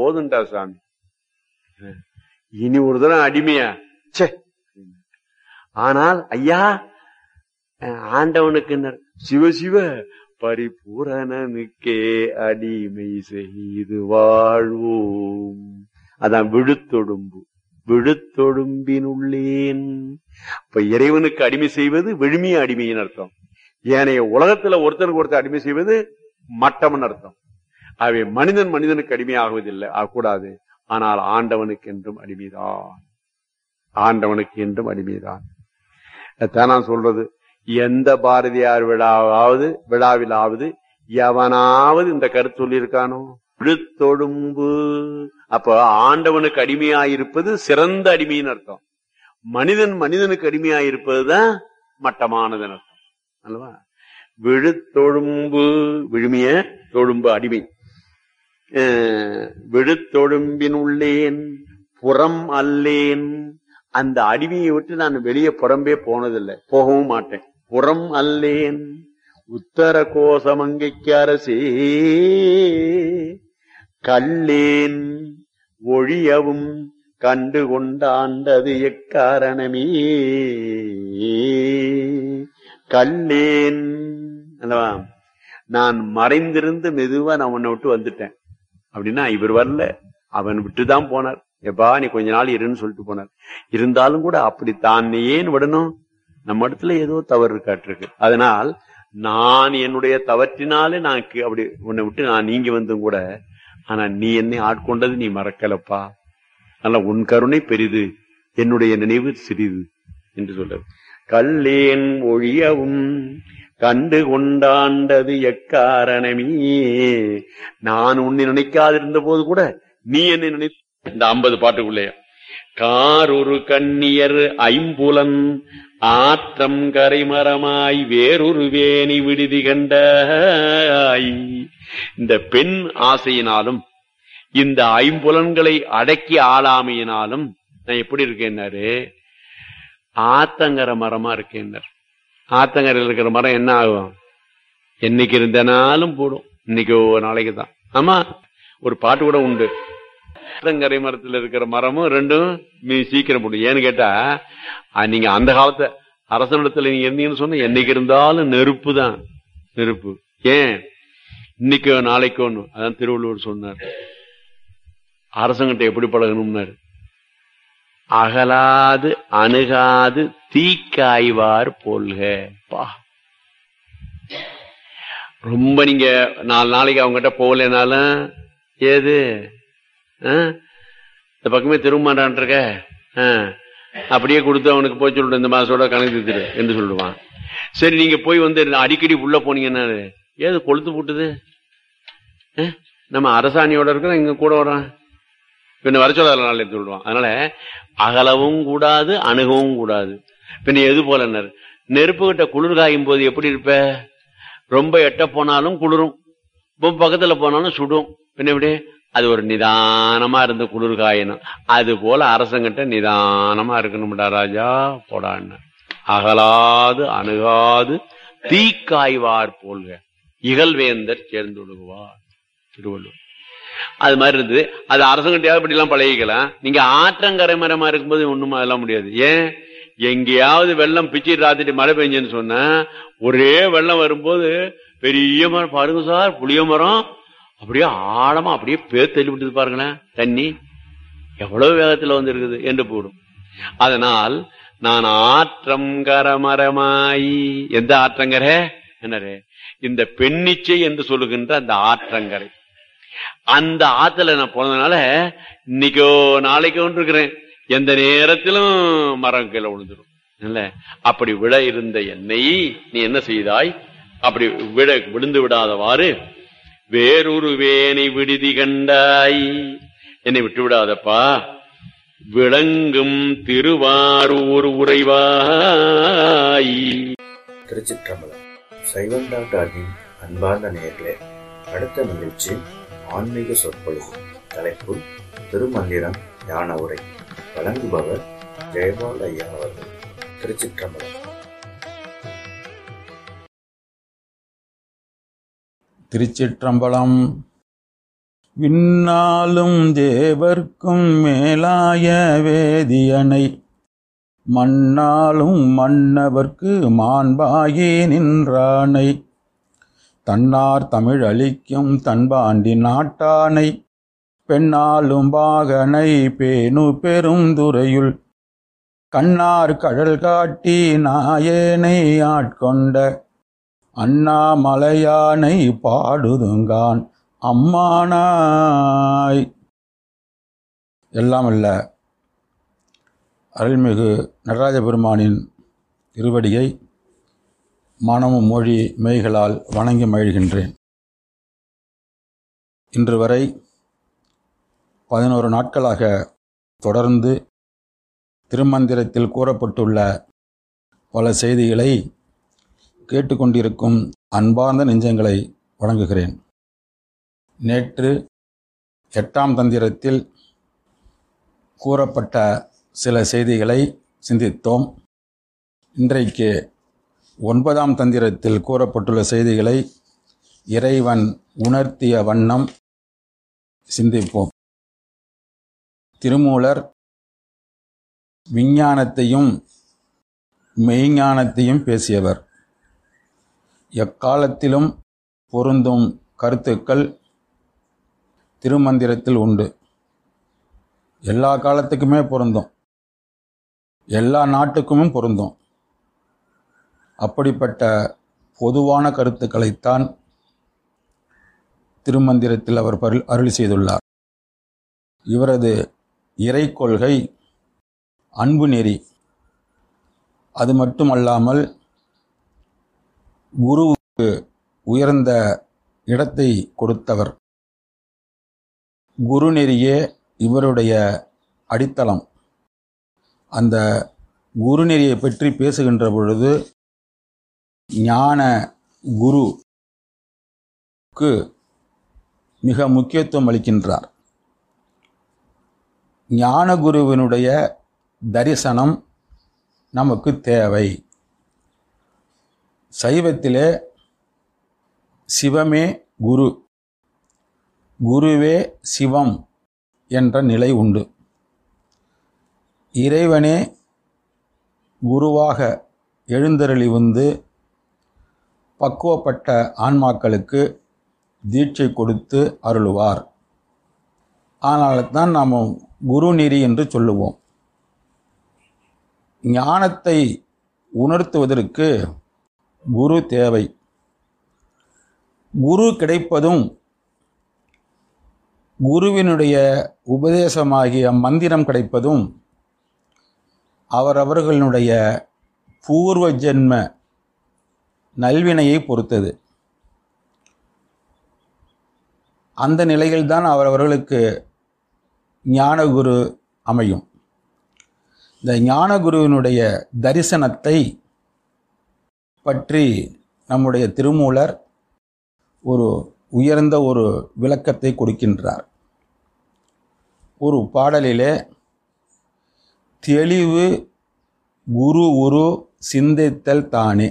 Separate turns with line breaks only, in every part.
போதுண்டா சாமி இனி ஒரு தரம் அடிமையா ச்சே ஆனால் ஐயா அஹ், ஆண்டவனுக்கு என்ன சிவ சிவ பரிபூரணனுக்கே அடிமை செய்து வாழ்வோம் அதான் விழுத்தொடும்பு விழுத்தொடும்பினுள்ளேன் இப்ப இறைவனுக்கு அடிமை செய்வது விழுமிய அடிமையின் அர்த்தம் ஏனைய உலகத்துல ஒருத்தருக்கு ஒருத்தர் அடிமை செய்வது மட்டம்னு அர்த்தம் ஆகவே மனிதன் மனிதனுக்கு அடிமை ஆகுவதில்லை ஆகக்கூடாது ஆனால் ஆண்டவனுக்கு என்றும் அடிமைதான் ஆண்டவனுக்கு என்றும் அடிமைதான் அதான் நான் சொல்றது எந்த பாரதியார் விழாவாவது விழாவிலாவது எவனாவது இந்த கருத்து சொல்லியிருக்கானோ விழுத்தொடும்பு அப்ப ஆண்டவனுக்கு அடிமையாயிருப்பது சிறந்த அடிமைன்னு அர்த்தம் மனிதன் மனிதனுக்கு அடிமையாயிருப்பதுதான் மட்டமானதுன்னு அர்த்தம் அல்லவா விழுத்தொழும்பு விழுமிய தொழும்பு அடிமை அஹ், விழுத்தொழும்பினுள்ளேன் புறம் அல்லேன் அந்த அடிமையை விட்டு நான் வெளியே புறம்பே போனதில்லை போகவும் மாட்டேன் புறம் அல்லேன் உத்தர கோசமங்கைக்கு அரசே கல்லேன் ஒழியவும் கண்டு கொண்டாண்டது எக்காரணமே கல்லேன் அல்லவா நான் மறைந்திருந்து மெதுவா நான் உன்னை விட்டு வந்துட்டேன் அப்படின்னா இவர் வரல அவன் விட்டுதான் போனார் எப்பா நீ கொஞ்ச நாள் இருன்னு சொல்லிட்டு போனார் இருந்தாலும் கூட அப்படி தான் ஏன் விடணும் நம்ம இடத்துல ஏதோ தவறு இருக்காட்டிருக்கு அதனால் நான் என்னுடைய தவற்றினாலே நான் கி- அப்படி உன்னை விட்டு நான் நீங்கி வந்தும் கூட ஆனா நீ என்னை ஆட்கொண்டது நீ மறக்கலப்பா அதனால உன் கருணை பெரிது என்னுடைய நினைவு சிறிது என்று சொல்றது கல்லேன் ஒழியவும் கண்டு கொண்டாண்டது எக்காரணமே நான் உன்னை நினைக்காதிருந்த போது கூட நீ என்னை நினை இந்த ஐம்பது பாட்டுக்குள்ளே காரொரு கண்ணியர் ஐம்புலன் ஆற்றம் கரைமரமாய் வேறொரு வேணி விடுதி கண்டாய் இந்த பெண் ஆசையினாலும் இந்த ஐம்புலன்களை அடக்கி ஆளாமையினாலும் நான் எப்படி இருக்கேன்னாரு ஆத்தங்கர மரமா இருக்கேன்னார் ஆத்தங்கரையில் இருக்கிற மரம் என்ன ஆகும் என்னைக்கு இருந்தனாலும் போடும் இன்னைக்கு ஒரு நாளைக்கு தான் ஆமா ஒரு பாட்டு கூட உண்டு ஆத்தங்கரை மரத்துல இருக்கிற மரமும் ரெண்டும் நீ சீக்கிரம் போடும் ஏன்னு கேட்டா அஹ், நீங்க அந்த காலத்து அரசனிடத்துல நீங்க இருந்தீங்கன்னு சொன்னா என்னைக்கு இருந்தாலும் நெருப்பு தான் நெருப்பு ஏன் இன்னைக்கோ நாளைக்கோ ஒண்ணு அதான் திருவள்ளுவர் சொன்னார் அரசங்கிட்ட எப்படி பழகணும்னாரு அகலாது அணுகாது தீக்காய்வார் போல்க பா ரொம்ப நீங்க நாலு நாளைக்கு அவங்ககிட்ட போகலைனாலும் ஏது ஆ? இந்த பக்கமே திரும்ப இருக்க ஆ. அப்படியே கொடுத்து அவனுக்கு போய் சொல்லிட்டு இந்த மாசோட கணக்கு தீர்த்துரு என்று சொல்லுவான் சரி நீங்க போய் வந்து அடிக்கடி உள்ள போனீங்கன்னா ஏது கொளுத்து போட்டுது ஆ? நம்ம அரசாணியோட இருக்கிறோம் இங்க கூட வரான் பின்ன வர சொல்லாத நாள் எடுத்து சொல்லுவான் அதனால அகலவும் கூடாது அணுகவும் கூடாது பின்ன எது போலனர் நெருப்பு கிட்ட குளிர் காயும் போது எப்படி இருப்ப ரொம்ப எட்ட போனாலும் குளிரும் ரொம்ப பக்கத்துல போனாலும் சுடும் பின்ன எப்படி அது ஒரு நிதானமா இருந்து குளிர் காயணும் அது போல அரசங்கிட்ட நிதானமா இருக்கணும்டா ராஜா போடான்னு அகலாது அணுகாது தீக்காய்வார் போல்க இகழ்வேந்தர் சேர்ந்து விடுவார் திருவள்ளுவர் அது மாதிரி இருந்தது அது அரசங்கிட்டையாவது இப்படி எல்லாம் பழகிக்கலாம் நீங்க ஆற்றங்கரை மரமா இருக்கும்போது ஒண்ணும் அதெல்லாம் முடியாது ஏன் எங்கேயாவது வெள்ளம் பிச்சு ராத்திட்டு மழை பெஞ்சுன்னு சொன்னா ஒரே வெள்ளம் வரும்போது பெரிய மரம் பாருங்க சார் புளிய மரம் அப்படியே ஆழமா அப்படியே பேர் தள்ளி விட்டுது பாருங்களேன் தண்ணி எவ்வளவு வேகத்துல வந்து இருக்குது என்று போடும் அதனால் நான் ஆற்றங்கரமரமாய் எந்த ஆற்றங்கரை என்னரே இந்த பெண்ணிச்சை என்று சொல்லுகின்ற அந்த ஆற்றங்கரை அந்த ஆத்துல நான் போனதுனால இன்னைக்கோ நாளைக்கோ இருக்கிறேன் எந்த நேரத்திலும் மரம் கீழே விழுந்துடும் இல்ல அப்படி விட இருந்த என்னை நீ என்ன செய்தாய் அப்படி விட விழுந்து விடாதவாறு வேறொரு வேனை விடுதி கண்டாய் என்னை விட்டு விடாதப்பா விளங்கும் திருவாரூர் உறைவாய்
திருச்சிற்றம்பலம் சைவம் டாக்டர் அர்ஜுன் அன்பார்ந்த நேயர்களே அடுத்த நிகழ்ச்சி ஆன்மீக சொற்பொழிவு தலைப்பு திருமந்திரம் ஞான உரை வழங்குபவர் ஜெயபால் ஐயா அவர்கள் திருச்சிற்றம்பலம்
திருச்சிற்றம்பலம் விண்ணாலும் தேவர்க்கும் மேலாய வேதியனை மண்ணாலும் மன்னவர்க்கு மாண்பாகி நின்றானை தன்னார் தமிழ் அளிக்கும் தன்பாண்டி நாட்டானை பெண்ணாலும் பாகனை பேணு பெருந்துறையுள் கண்ணார் கடல் காட்டி நாயேனை ஆட்கொண்ட அண்ணாமலையானை பாடுதுங்கான் அம்மானாய் எல்லாம் அல்ல அருள்மிகு நடராஜ பெருமானின் திருவடியை மனமும் மொழி மெய்களால் வணங்கி மகிழ்கின்றேன் இன்று வரை பதினோரு நாட்களாக தொடர்ந்து திருமந்திரத்தில் கூறப்பட்டுள்ள பல செய்திகளை கேட்டுக்கொண்டிருக்கும் அன்பார்ந்த நெஞ்சங்களை வணங்குகிறேன் நேற்று எட்டாம் தந்திரத்தில் கூறப்பட்ட சில செய்திகளை சிந்தித்தோம் இன்றைக்கு ஒன்பதாம் தந்திரத்தில் கூறப்பட்டுள்ள செய்திகளை இறைவன் உணர்த்திய வண்ணம் சிந்திப்போம் திருமூலர் விஞ்ஞானத்தையும் மெய்ஞானத்தையும் பேசியவர் எக்காலத்திலும் பொருந்தும் கருத்துக்கள் திருமந்திரத்தில் உண்டு எல்லா காலத்துக்குமே பொருந்தும் எல்லா நாட்டுக்குமே பொருந்தும் அப்படிப்பட்ட பொதுவான கருத்துக்களைத்தான் திருமந்திரத்தில் அவர் பருள் அருள் செய்துள்ளார் இவரது இறை கொள்கை அன்பு நெறி அது மட்டுமல்லாமல் குருவுக்கு உயர்ந்த இடத்தை கொடுத்தவர் குருநெறியே இவருடைய அடித்தளம் அந்த குருநெறியை பற்றி பேசுகின்ற பொழுது ஞான குருக்கு மிக முக்கியத்துவம் அளிக்கின்றார் ஞான குருவினுடைய தரிசனம் நமக்கு தேவை சைவத்திலே சிவமே குரு குருவே சிவம் என்ற நிலை உண்டு இறைவனே குருவாக எழுந்தருளி வந்து பக்குவப்பட்ட ஆன்மாக்களுக்கு தீட்சை கொடுத்து அருளுவார் ஆனால் தான் நாம் குருநெறி என்று சொல்லுவோம் ஞானத்தை உணர்த்துவதற்கு குரு தேவை குரு கிடைப்பதும் குருவினுடைய உபதேசமாகிய மந்திரம் கிடைப்பதும் அவரவர்களுடைய பூர்வ ஜென்ம நல்வினையை பொறுத்தது அந்த நிலையில்தான் அவரவர்களுக்கு ஞானகுரு அமையும் இந்த ஞானகுருவினுடைய தரிசனத்தை பற்றி நம்முடைய திருமூலர் ஒரு உயர்ந்த ஒரு விளக்கத்தை கொடுக்கின்றார் ஒரு பாடலிலே தெளிவு குரு உரு சிந்தித்தல் தானே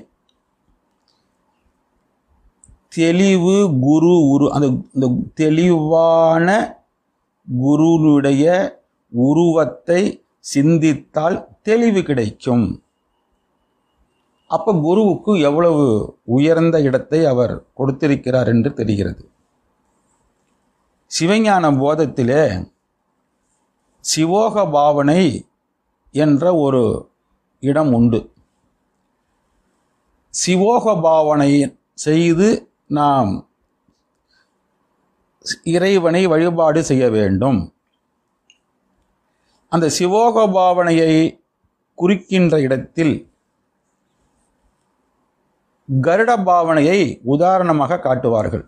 தெளிவு குரு உரு அந்த இந்த தெளிவான குருனுடைய உருவத்தை சிந்தித்தால் தெளிவு கிடைக்கும் அப்ப குருவுக்கு எவ்வளவு உயர்ந்த இடத்தை அவர் கொடுத்திருக்கிறார் என்று தெரிகிறது சிவஞான போதத்திலே சிவோக பாவனை என்ற ஒரு இடம் உண்டு சிவோக பாவனை செய்து நாம் இறைவனை வழிபாடு செய்ய வேண்டும் அந்த சிவோக பாவனையை குறிக்கின்ற இடத்தில் கருட பாவனையை உதாரணமாக காட்டுவார்கள்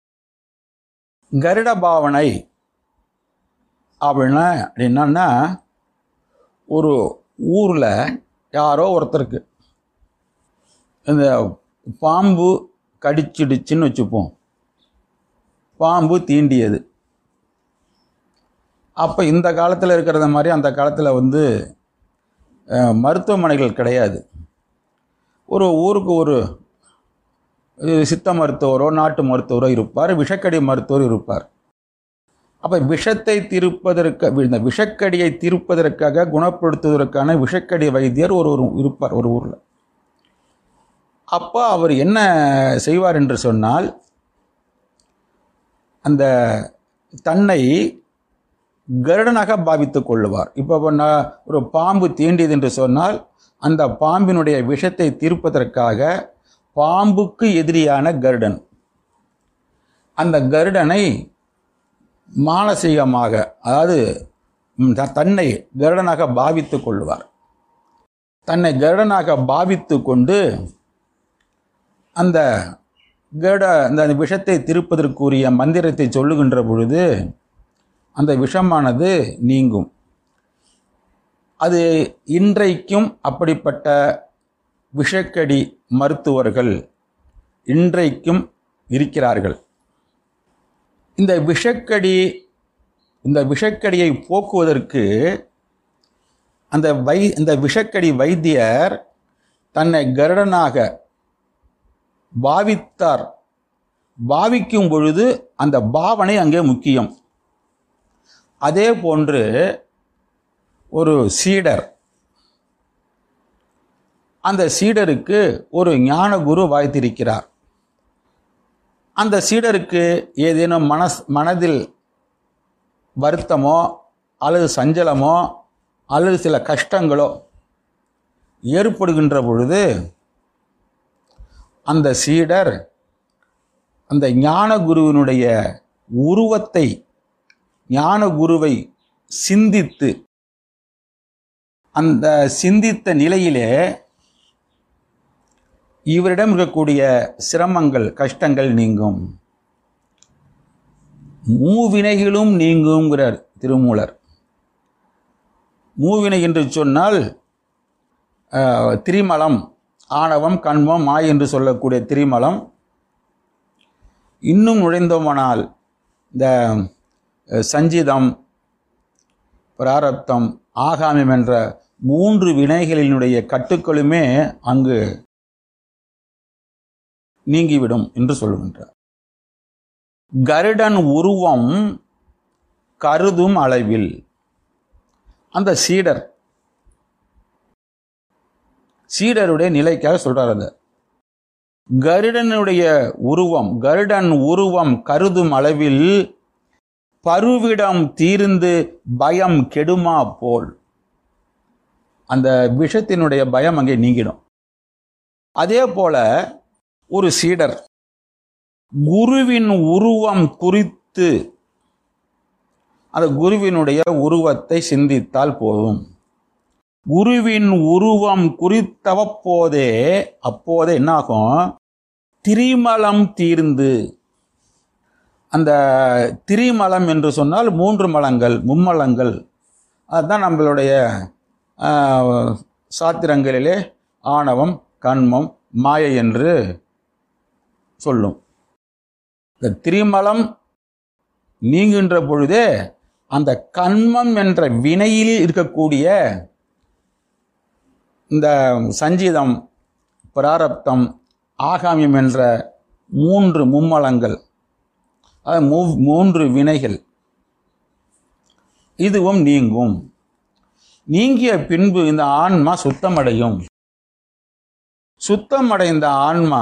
கருட பாவனை அப்படின்னா என்னன்னா ஒரு ஊரில் யாரோ ஒருத்தருக்கு இந்த பாம்பு கடிச்சிடுச்சுன்னு வச்சுப்போம் பாம்பு தீண்டியது அப்போ இந்த காலத்தில் இருக்கிறத மாதிரி அந்த காலத்தில் வந்து அஹ், மருத்துவமனைகள் கிடையாது ஒரு ஊருக்கு ஒரு அஹ், சித்த மருத்துவரோ நாட்டு மருத்துவரோ இருப்பார் விஷக்கடி மருத்துவர் இருப்பார் அப்போ விஷத்தை தீர்ப்பதற்கு இந்த விஷக்கடியை தீர்ப்பதற்காக குணப்படுத்துவதற்கான விஷக்கடி வைத்தியர் ஒரு ஒரு இருப்பார் ஒரு ஊரில் அப்போ அவர் என்ன செய்வார் என்று சொன்னால் அந்த தன்னை கருடனாக பாவித்துக் கொள்ளுவார் இப்போ நான் ஒரு பாம்பு தீண்டியது என்று சொன்னால் அந்த பாம்பினுடைய விஷத்தை தீர்ப்பதற்காக பாம்புக்கு எதிரியான கருடன் அந்த கருடனை மானசீகமாக அதாவது ம், த- தன்னை கருடனாக பாவித்துக் கொள்வார் தன்னை கருடனாக பாவித்து கொண்டு அந்த கருட அந்த விஷத்தை திருப்பதற்குரிய மந்திரத்தை சொல்லுகின்ற பொழுது அந்த விஷமானது நீங்கும் அது இன்றைக்கும் அப்படிப்பட்ட விஷக்கடி மருத்துவர்கள் இன்றைக்கும் இருக்கிறார்கள் இந்த விஷக்கடி இந்த விஷக்கடியை போக்குவதற்கு அந்த வை இந்த விஷக்கடி வைத்தியர் தன்னை கருடனாக பாவித்தார் பாவிக்கும் பொழுது அந்த பாவனை அங்கே முக்கியம் அதே போன்று ஒரு சீடர் அந்த சீடருக்கு ஒரு ஞான குரு வாய்த்திருக்கிறார் அந்த சீடருக்கு ஏதேனும் மனஸ் மனதில் வருத்தமோ அல்லது சஞ்சலமோ அல்லது சில கஷ்டங்களோ ஏற்படுகின்ற பொழுது அந்த சீடர் அந்த ஞான குருவினுடைய உருவத்தை ஞான குருவை சிந்தித்து அந்த சிந்தித்த நிலையிலே இவரிடம் இருக்கக்கூடிய சிரமங்கள் கஷ்டங்கள் நீங்கும் மூவினைகளும் நீங்குங்கிறார் திருமூலர் மூவினை என்று சொன்னால் அஹ், திரிமலம் ஆணவம் கண்மம் மாய் என்று சொல்லக்கூடிய திரிமலம் இன்னும் நுழைந்தோமானால் இந்த அஹ், சஞ்சிதம் பிராரப்தம் ஆகாமியம் என்ற மூன்று வினைகளினுடைய கட்டுக்களுமே அங்கு நீங்கிவிடும் என்று சொல்லுகின்றார் கருடன் உருவம் கருதும் அளவில் அந்த சீடர் சீடருடைய நிலைக்காக சொல்றார் அது கருடனுடைய உருவம் கருடன் உருவம் கருதும் அளவில் பருவிடம் தீர்ந்து பயம் கெடுமா போல் அந்த விஷத்தினுடைய பயம் அங்கே நீங்கிடும் அதே போல ஒரு சீடர் குருவின் உருவம் குறித்து அந்த குருவினுடைய உருவத்தை சிந்தித்தால் போதும் குருவின் உருவம் குறித்தவப்போதே அப்போதே என்னாகும் திரிமலம் தீர்ந்து அந்த திரிமலம் என்று சொன்னால் மூன்று மலங்கள் மும்மலங்கள் அதுதான் நம்மளுடைய ஆஹ், சாத்திரங்களிலே ஆணவம் கண்மம் மாயை என்று சொல்லும் இந்த திரிமலம் நீங்குகின்ற பொழுதே அந்த கண்மம் என்ற வினையில் இருக்கக்கூடிய இந்த சஞ்சீதம் பிராரப்தம் ஆகாமியம் என்ற மூன்று மும்மலங்கள் அது மூ- மூன்று வினைகள் இதுவும் நீங்கும் நீங்கிய பின்பு இந்த ஆன்மா சுத்தமடையும் சுத்தமடைந்த ஆன்மா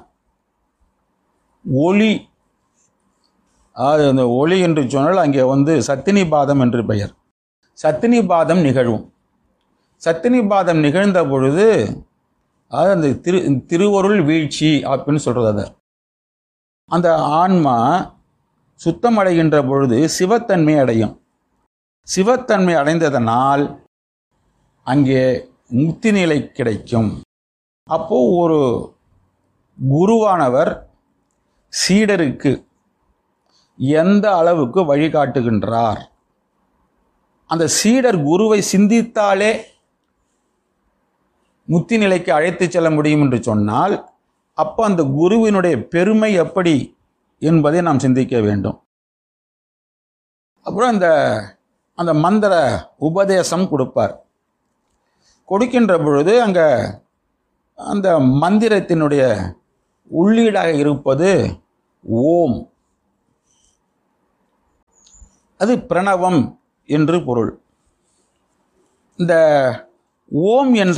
ஒளி அதாவது அந்த ஒளி என்று சொன்னால் அங்கே வந்து சத்தினிபாதம் என்று பெயர் சத்தினிபாதம் நிகழும் சத்தினிபாதம் நிகழ்ந்த பொழுது அதாவது அந்த திரு திருவருள் வீழ்ச்சி அப்படின்னு சொல்றது அதை அந்த ஆன்மா சுத்தமடைகின்ற பொழுது சிவத்தன்மை அடையும் சிவத்தன்மை அடைந்ததனால் அங்கே முக்தி நிலை கிடைக்கும் அப்போ ஒரு குருவானவர் சீடருக்கு எந்த அளவுக்கு வழிகாட்டுகின்றார் அந்த சீடர் குருவை சிந்தித்தாலே முத்தி நிலைக்கு அழைத்து செல்ல முடியும் என்று சொன்னால் அப்போ அந்த குருவினுடைய பெருமை எப்படி என்பதை நாம் சிந்திக்க வேண்டும் அப்புறம் அந்த அந்த மந்திர உபதேசம் கொடுப்பார் கொடுக்கின்ற பொழுது அங்கே அந்த மந்திரத்தினுடைய உள்ளீடாக இருப்பது ஓம் அது பிரணவம் என்று பொருள் இந்த ஓம் என்ற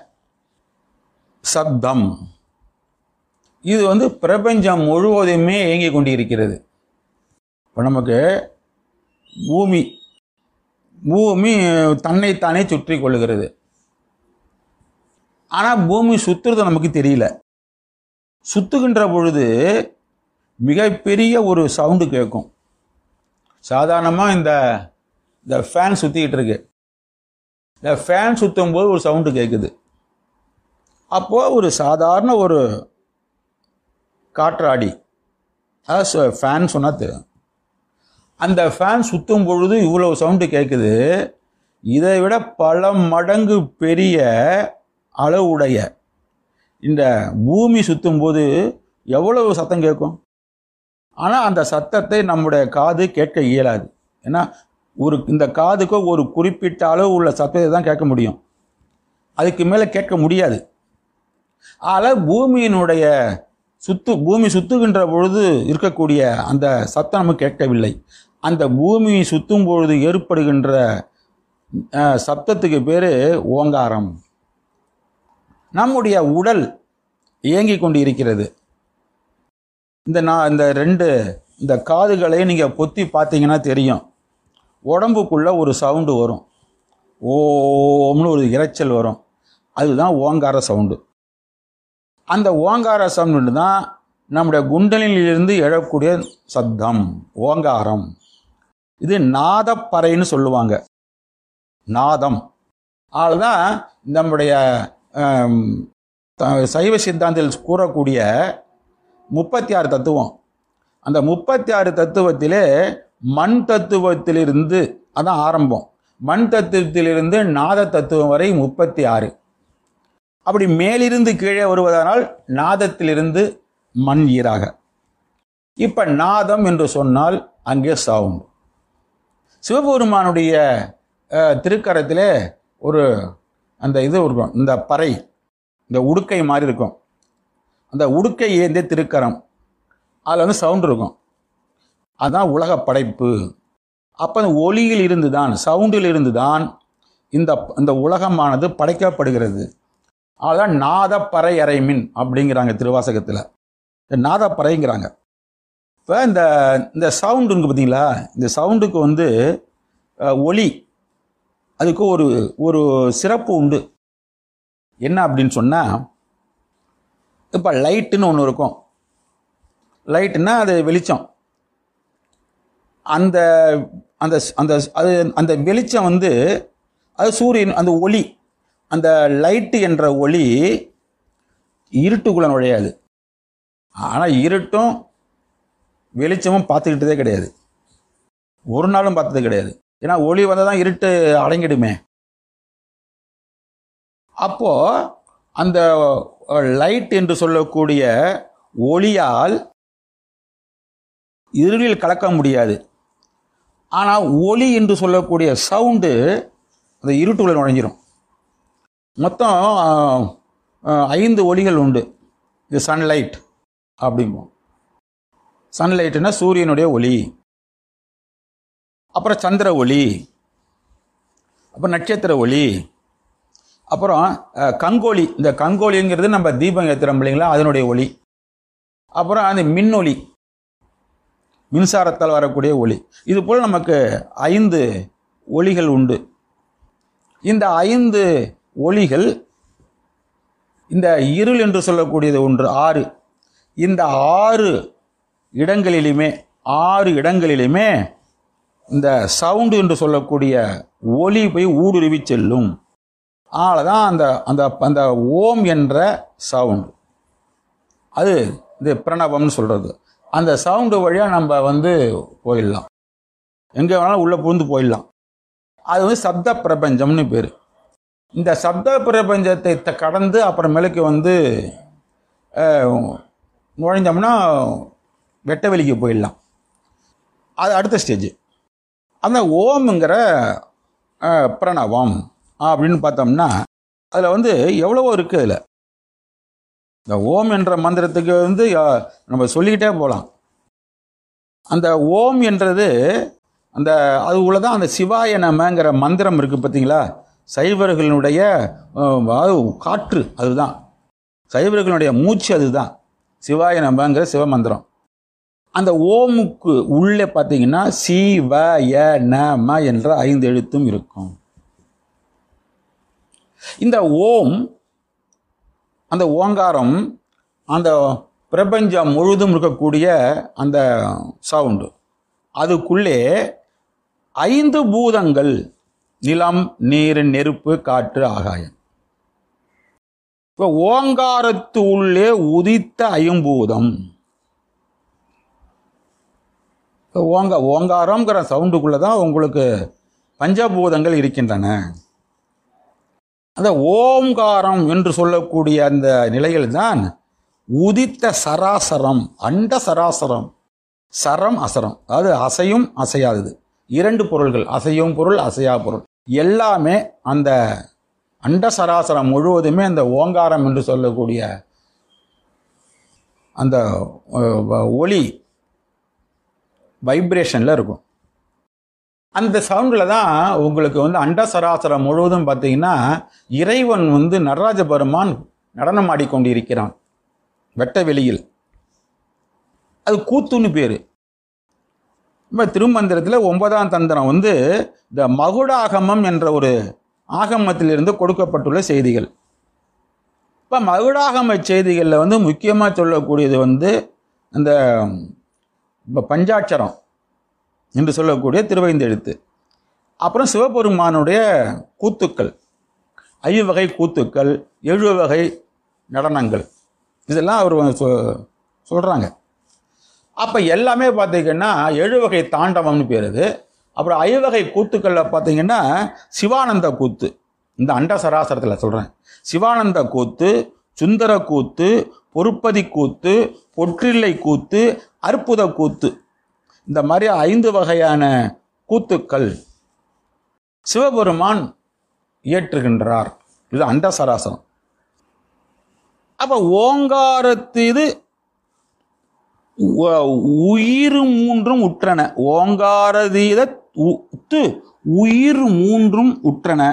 சப்தம் இது வந்து பிரபஞ்சம் முழுவதுமே இயங்கிக் கொண்டிருக்கிறது இப்போ நமக்கு பூமி பூமி தன்னைத்தானே சுற்றி கொள்ளுகிறது ஆனால் பூமி சுற்றுறது நமக்கு தெரியல சுத்துகின்ற பொழுது மிகப்பெரிய ஒரு சவுண்டு கேட்கும் சாதாரணமாக இந்த இந்த ஃபேன் சுற்றிக்கிட்டு இருக்கு இந்த ஃபேன் சுற்றும் போது ஒரு சவுண்டு கேட்குது அப்போது ஒரு சாதாரண ஒரு காற்றாடி அதாவது ஃபேன் சொன்னா தெரியும் அந்த ஃபேன் சுற்றும் பொழுது இவ்வளோ சவுண்டு கேட்குது இதை விட பல மடங்கு பெரிய அளவுடைய இந்த பூமி சுற்றும் போது எவ்வளவு சத்தம் கேட்கும் ஆனால் அந்த சத்தத்தை நம்முடைய காது கேட்க இயலாது ஏன்னா ஒரு இந்த காதுக்கு ஒரு குறிப்பிட்ட அளவு உள்ள சத்தத்தை தான் கேட்க முடியும் அதுக்கு மேலே கேட்க முடியாது ஆனால் பூமியினுடைய சுத்து பூமி சுத்துகின்ற பொழுது இருக்கக்கூடிய அந்த சத்தம் நமக்கு கேட்கவில்லை அந்த பூமி சுத்தும் பொழுது ஏற்படுகின்ற அஹ், சத்தத்துக்கு பேர் ஓங்காரம் நம்முடைய உடல் இயங்கிக் கொண்டு இருக்கிறது இந்த நான் இந்த ரெண்டு இந்த காதுகளை நீங்கள் பொத்தி பார்த்தீங்கன்னா தெரியும் உடம்புக்குள்ள ஒரு சவுண்டு வரும் ஓம்னு ஒரு இரைச்சல் வரும் அதுதான் ஓங்கார சவுண்டு அந்த ஓங்கார சவுண்டு தான் நம்முடைய குண்டலிலிருந்து எழக்கூடிய சத்தம் ஓங்காரம் இது நாதப்பறைன்னு சொல்லுவாங்க நாதம் அதுதான் நம்முடைய ஆம், த- சைவ சித்தாந்தத்தில் கூறக்கூடிய முப்பத்தி ஆறு தத்துவம் அந்த முப்பத்தி ஆறு தத்துவத்திலே மண் தத்துவத்திலிருந்து அதான் ஆரம்பம் மண் தத்துவத்திலிருந்து நாத தத்துவம் வரை முப்பத்தி ஆறு அப்படி மேலிருந்து கீழே வருவதனால் நாதத்திலிருந்து மண் ஈராக இப்ப நாதம் என்று சொன்னால் அங்கே சவுண்ட் சிவபெருமானுடைய அஹ், திருக்கரத்திலே ஒரு அந்த இது இருக்கும் இந்த பறை இந்த உடுக்கை மாதிரி இருக்கும் அந்த உடுக்கை ஏந்திய திருக்கரம் அதில் வந்து சவுண்ட் இருக்கும் அதுதான் உலக படைப்பு அப்போ அந்த ஒளியில் இருந்து தான் சவுண்டில் இருந்து தான் இந்த இந்த உலகமானது படைக்கப்படுகிறது அதுதான் நாதப்பறை அறைமின் அப்படிங்கிறாங்க திருவாசகத்தில் இந்த நாதப்பறைங்கிறாங்க இப்போ இந்த இந்த சவுண்டு இருக்கு பார்த்தீங்களா இந்த சவுண்டுக்கு வந்து அஹ், ஒலி அதுக்கு ஒரு ஒரு சிறப்பு உண்டு என்ன அப்படின்னு சொன்னால் இப்போ லைட்டுன்னு ஒன்று இருக்கும் லைட்டுன்னா அது வெளிச்சம் அந்த அந்த அந்த அது அந்த வெளிச்சம் வந்து அது சூரியன் அந்த ஒளி அந்த லைட்டு என்ற ஒளி இருட்டுக்குள்ள நுழையாது ஆனால் இருட்டும் வெளிச்சமும் பார்த்துக்கிட்டதே கிடையாது ஒரு நாளும் பார்த்தது கிடையாது ஏன்னா ஒளி வந்தால் தான் இருட்டு அடங்கிடுமே அப்போ அந்த லைட் என்று சொல்லக்கூடிய ஒளியால் இருளில் கலக்க முடியாது ஆனால் ஒளி என்று சொல்லக்கூடிய சவுண்டு அந்த இருட்டுக்குள்ள நுழைஞ்சிரும் மொத்தம் ஆஹ், ஆஹ், ஐந்து ஒளிகள் உண்டு இது சன்லைட் அப்படிம்போம் சன்லைட்னா சூரியனுடைய ஒளி அப்புறம் சந்திர ஒளி அப்புறம் நட்சத்திர ஒளி அப்புறம் அஹ், கங்கோலி இந்த கங்கோலிங்கிறது நம்ம தீபம் ஏற்றுறோம் இல்லைங்களா அதனுடைய ஒளி அப்புறம் அந்த மின்னொளி மின்சாரத்தால் வரக்கூடிய ஒளி இது போல் நமக்கு ஐந்து ஒளிகள் உண்டு இந்த ஐந்து ஒளிகள் இந்த இருள் என்று சொல்லக்கூடியது ஒன்று ஆறு இந்த ஆறு இடங்களிலுமே ஆறு இடங்களிலுமே இந்த சவுண்டு என்று சொல்லக்கூடிய ஒலி போய் ஊடுருவி செல்லும் தான் அந்த அந்த அந்த ஓம் என்ற சவுண்ட் அது இது பிரணவம்னு சொல்கிறது அந்த சவுண்டு வழியாக நம்ம வந்து போயிடலாம் எங்கே வேணாலும் உள்ளே புகுந்து போயிடலாம் அது வந்து சப்த பிரபஞ்சம்னு பேர் இந்த சப்த பிரபஞ்சத்தை த- கடந்து அப்புறமேலுக்கு வந்து அஹ், நுழைஞ்சோம்னா வெட்ட வெளிக்கு போயிடலாம் அது அடுத்த ஸ்டேஜ் அந்த ஓம்ங்கிற அஹ், பிரணவம் அப்படின்னு பார்த்தோம்னா அதில் வந்து எவ்வளவோ இருக்குது அதில் இந்த ஓம் என்ற மந்திரத்துக்கு வந்து அஹ், நம்ம சொல்லிக்கிட்டே போகலாம் அந்த ஓம் என்றது அந்த அது உள்ளதான் அந்த சிவாய நமங்கிற மந்திரம் இருக்கு பார்த்தீங்களா சைவர்களுடைய அஹ், அது காற்று அதுதான் சைவர்களுடைய மூச்சு அதுதான் சிவாய நமங்கிற சிவமந்திரம் அந்த ஓமுக்கு உள்ளே பார்த்தீங்கன்னா சி வ ய ந ம என்ற ஐந்து எழுத்தும் இருக்கும் இந்த ஓம் அந்த ஓங்காரம் அந்த பிரபஞ்சம் முழுதும் இருக்கக்கூடிய அந்த சவுண்டு அதுக்குள்ளே ஐந்து பூதங்கள் நிலம் நீர் நெருப்பு காற்று ஆகாயம் இப்போ ஓங்காரத்து உள்ளே உதித்த ஐம்பூதம் இப்போ ஓங்க ஓங்காரங்கிற சவுண்டுக்குள்ளே தான் உங்களுக்கு பஞ்சபூதங்கள் இருக்கின்றன அந்த ஓங்காரம் என்று சொல்லக்கூடிய அந்த நிலையில் தான் உதித்த சராசரம் அண்ட சராசரம் சரம் அசரம் அதாவது அசையும் அசையாதது இரண்டு பொருள்கள் அசையும் பொருள் அசையா பொருள் எல்லாமே அந்த அண்ட சராசரம் முழுவதுமே அந்த ஓங்காரம் என்று சொல்லக்கூடிய அந்த அஹ், ஒலி வைப்ரேஷனில் இருக்கும் அந்த சவுண்டில் தான் உங்களுக்கு வந்து அண்ட சராசரம் முழுவதும் பார்த்தீங்கன்னா இறைவன் வந்து நடராஜ பெருமான் நடனம் ஆடிக்கொண்டிருக்கிறான் வெட்ட வெளியில் அது கூத்துன்னு பேர் இப்போ திருமந்திரத்தில் ஒன்பதாம் தந்திரம் வந்து இந்த மகுடாகமம் என்ற ஒரு ஆகமத்திலிருந்து கொடுக்கப்பட்டுள்ள செய்திகள் இப்போ மகுடாகம செய்திகளில் வந்து முக்கியமாக சொல்லக்கூடியது வந்து அந்த இப்போ பஞ்சாட்சரம் என்று சொல்லக்கூடிய திருவைந்தெழுத்து அப்புறம் சிவபெருமானுடைய கூத்துக்கள் ஐவகை கூத்துக்கள் ஏழு வகை நடனங்கள் இதெல்லாம் அவர் சொ- சொல்றாங்க அப்போ எல்லாமே பார்த்தீங்கன்னா ஏழு வகை தாண்டவம்னு பேர் இது அப்புறம் ஐவகை கூத்துக்களில் பார்த்தீங்கன்னா சிவானந்த கூத்து இந்த அண்ட சராசரத்தில் சொல்கிறேன் சிவானந்த கூத்து சுந்தர கூத்து பொறுப்பதி கூத்து பொற்றில்லை கூத்து அற்புத கூத்து இந்த மாதிரி ஐந்து வகையான கூத்துக்கள் சிவபெருமான் இயற்றுகின்றார் இது அண்ட சராசரம் அப்ப ஓங்காரத்து இது உ- உயிர் மூன்றும் உற்றன ஓங்காரதீத உத்து உயிர் மூன்றும் உற்றன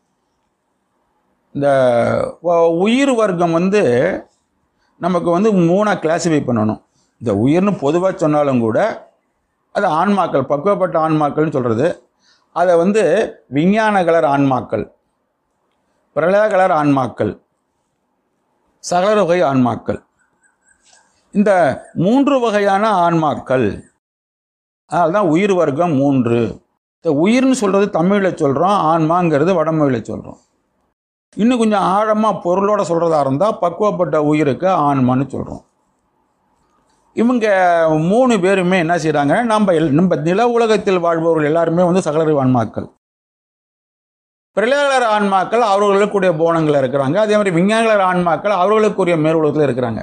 இந்த வ- உயிர் வர்க்கம் வந்து நமக்கு வந்து மூணாக கிளாசிஃபை பண்ணணும் இந்த உயிர்னு பொதுவாக சொன்னாலும் கூட அது ஆன்மாக்கள் பக்குவப்பட்ட ஆன்மாக்கள்னு சொல்கிறது அதை வந்து விஞ்ஞான கலர் ஆன்மாக்கள் பிரளய கலர் ஆன்மாக்கள் சகல வகை ஆன்மாக்கள் இந்த மூன்று வகையான ஆன்மாக்கள் அதனால்தான் உயிர் வர்க்கம் மூன்று இந்த உயிர்னு சொல்கிறது தமிழில் சொல்கிறோம் ஆன்மாங்கிறது வடமொழியில் சொல்கிறோம் இன்னும் கொஞ்சம் ஆழமாக பொருளோட சொல்கிறதா இருந்தால் பக்குவப்பட்ட உயிருக்கு ஆன்மான்னு சொல்கிறோம் இவங்க மூணு பேருமே என்ன செய்கிறாங்க நம்ம எல்- நம்ம நில உலகத்தில் வாழ்பவர்கள் எல்லாருமே வந்து சகலரி ஆன்மாக்கள் பிரளயகலர் ஆன்மாக்கள் அவர்களுக்குரிய போனங்கள் இருக்கிறாங்க அதே மாதிரி விஞ்ஞானகலர் ஆன்மாக்கள் அவர்களுக்குரிய மேல் உலகத்தில் இருக்கிறாங்க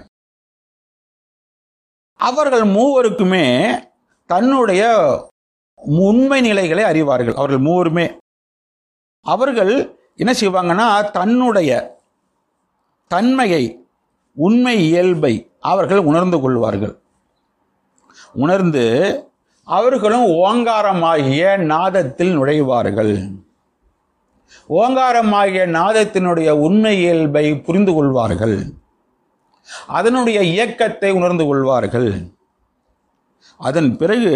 அவர்கள் மூவருக்குமே தன்னுடைய உண்மை நிலைகளை அறிவார்கள் அவர்கள் மூவருமே அவர்கள் என்ன செய்வாங்கன்னா தன்னுடைய தன்மையை உண்மை இயல்பை அவர்கள் உணர்ந்து கொள்வார்கள் உணர்ந்து அவர்களும் ஓங்காரமாகிய நாதத்தில் நுழைவார்கள் ஓங்காரமாகிய நாதத்தினுடைய உண்மை இயல்பை புரிந்து கொள்வார்கள் அதனுடைய இயக்கத்தை உணர்ந்து கொள்வார்கள் அதன் பிறகு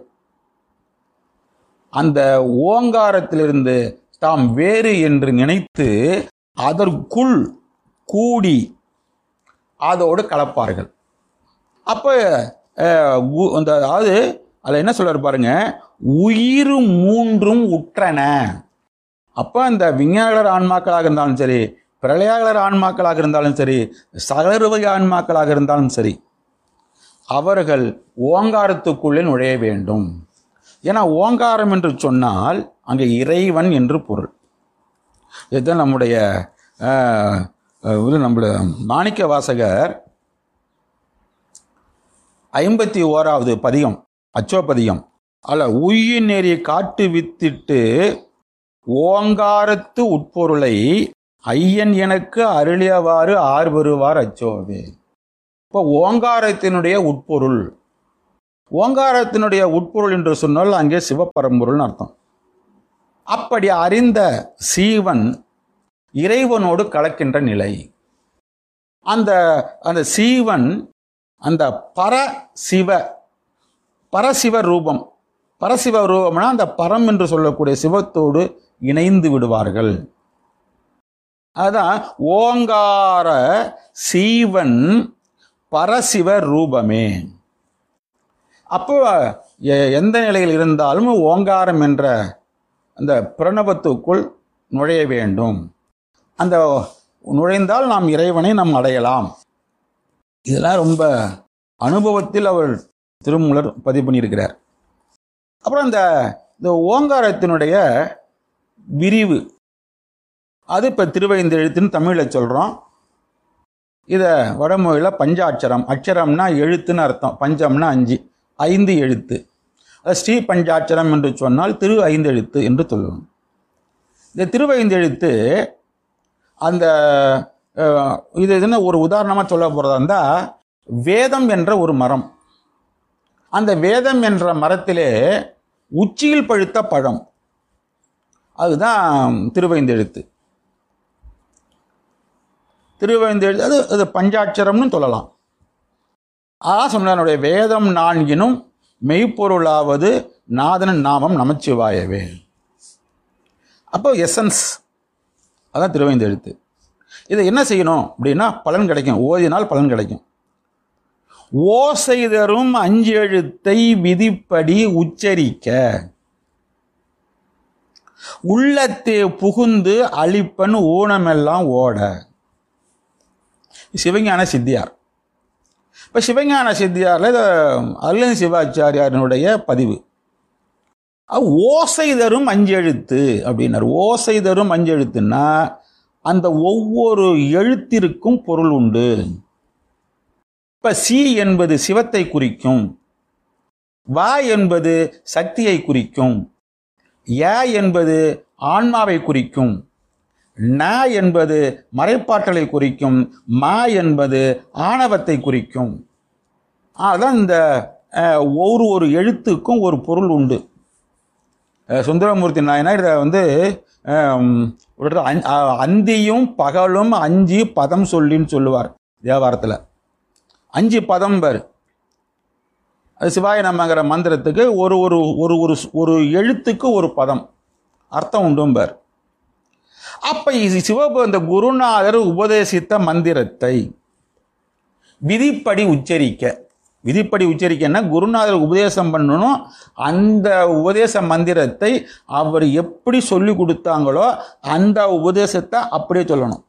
அந்த ஓங்காரத்திலிருந்து தாம் வேறு என்று நினைத்து அதற்குள் கூடி அதோடு கலப்பார்கள் அப்போ அந்த அதாவது அதில் என்ன சொல்றாரு பாருங்க உயிர் மூன்றும் உற்றன அப்போ அந்த விஞ்ஞானகலர் ஆன்மாக்களாக இருந்தாலும் சரி பிரளயாகலர் ஆன்மாக்களாக இருந்தாலும் சரி சகலருவை ஆன்மாக்களாக இருந்தாலும் சரி அவர்கள் ஓங்காரத்துக்குள்ளே நுழைய வேண்டும் ஏன்னா ஓங்காரம் என்று சொன்னால் அங்கே இறைவன் என்று பொருள் இதுதான் நம்முடைய ஆஹ், ஆஹ், இது நம்முடைய மாணிக்க வாசகர் ஐம்பத்தி ஓராவது பதிகம் அச்சோபதிகம் அல்ல உயிர் நெறி காட்டு வித்திட்டு ஓங்காரத்து உட்பொருளை ஐயன் எனக்கு அருளியவாறு ஆர் பெறுவார் அச்சோவே இப்போ ஓங்காரத்தினுடைய உட்பொருள் ஓங்காரத்தினுடைய உட்பொருள் என்று சொன்னால் அங்கே சிவபரம்பொருள்னு அர்த்தம் அப்படி அறிந்த சீவன் இறைவனோடு கலக்கின்ற நிலை அந்த அந்த சீவன் அந்த பர சிவ பரசிவ ரூபம் பரசிவ ரூபம்னா அந்த பரம் என்று சொல்லக்கூடிய சிவத்தோடு இணைந்து விடுவார்கள் அதான் ஓங்கார சீவன் பரசிவ ரூபமே அப்போ எ- எந்த நிலையில் இருந்தாலும் ஓங்காரம் என்ற அந்த பிரணவத்துக்குள் நுழைய வேண்டும் அந்த நுழைந்தால் நாம் இறைவனை நாம் அடையலாம் இதெல்லாம் ரொம்ப அனுபவத்தில் அவர் திருமூலர் பதிவு பண்ணியிருக்கிறார் அப்புறம் இந்த இந்த ஓங்காரத்தினுடைய விரிவு அது இப்போ திருவைந்தெழுத்துன்னு தமிழில் சொல்கிறோம் இதை வடமொழியில் பஞ்சாட்சரம் அட்சரம்னா எழுத்துன்னு அர்த்தம் பஞ்சம்னா அஞ்சு ஐந்து எழுத்து அது ஸ்ரீ பஞ்சாட்சரம் என்று சொன்னால் திரு ஐந்தெழுத்து என்று சொல்லுவோம் இந்த திருவைந்தெழுத்து அந்த அஹ், இது என்ன ஒரு உதாரணமாக சொல்ல போகிறதா இருந்தால் வேதம் என்ற ஒரு மரம் அந்த வேதம் என்ற மரத்திலே உச்சியில் பழுத்த பழம் அதுதான் திருவைந்தெழுத்து திருவைந்தெழுத்து அது அது பஞ்சாட்சரம்னு சொல்லலாம் அதான் சொன்னாருடைய வேதம் நான்கினும் மெய்ப்பொருளாவது நாதன் நாமம் நமச்சிவாயவே அப்போ எசன்ஸ் அதான் திருவைந்தெழுத்து இதை என்ன செய்யணும் அப்படின்னா பலன் கிடைக்கும் ஓதினால் பலன் கிடைக்கும் ஓசை தரும் அஞ்செழுத்தை விதிப்படி உச்சரிக்க உள்ளத்தே புகுந்து அழிப்பன் ஊனமெல்லாம் ஓட சிவஞான சித்தியார் இப்போ சிவஞான சித்தியாரில் இது அருளன் சிவாச்சாரியாரினுடைய பதிவு அது ஓசை தரும் அஞ்செழுத்து அப்படின்னார் ஓசை தரும் அஞ்செழுத்துன்னா அந்த ஒவ்வொரு எழுத்திற்கும் பொருள் உண்டு இப்ப சி என்பது சிவத்தை குறிக்கும் வா என்பது சக்தியை குறிக்கும் ய என்பது ஆன்மாவை குறிக்கும் ந என்பது மறைப்பாற்றலை குறிக்கும் மா என்பது ஆணவத்தை குறிக்கும் அதான் இந்த அஹ், ஒரு ஒரு எழுத்துக்கும் ஒரு பொருள் உண்டு அஹ், சுந்தரமூர்த்தி நாயனார் இதை வந்து அஹ், ஒரு அஞ்- அஹ், அந்தியும் பகலும் அஞ்சு பதம் சொல்லின்னு சொல்லுவார் தேவாரத்தில் அஞ்சு பதம் பாரு அது சிவாய நமங்கிற மந்திரத்துக்கு ஒரு ஒரு ஒரு ஒரு ஒரு எழுத்துக்கு ஒரு பதம் அர்த்தம் உண்டும் பார் அப்ப இது சிவபு அந்த குருநாதர் உபதேசித்த மந்திரத்தை விதிப்படி உச்சரிக்க விதிப்படி உச்சரிக்கன்னா குருநாதர் உபதேசம் பண்ணணும் அந்த உபதேச மந்திரத்தை அவர் எப்படி சொல்லி கொடுத்தாங்களோ அந்த உபதேசத்தை அப்படியே சொல்லணும்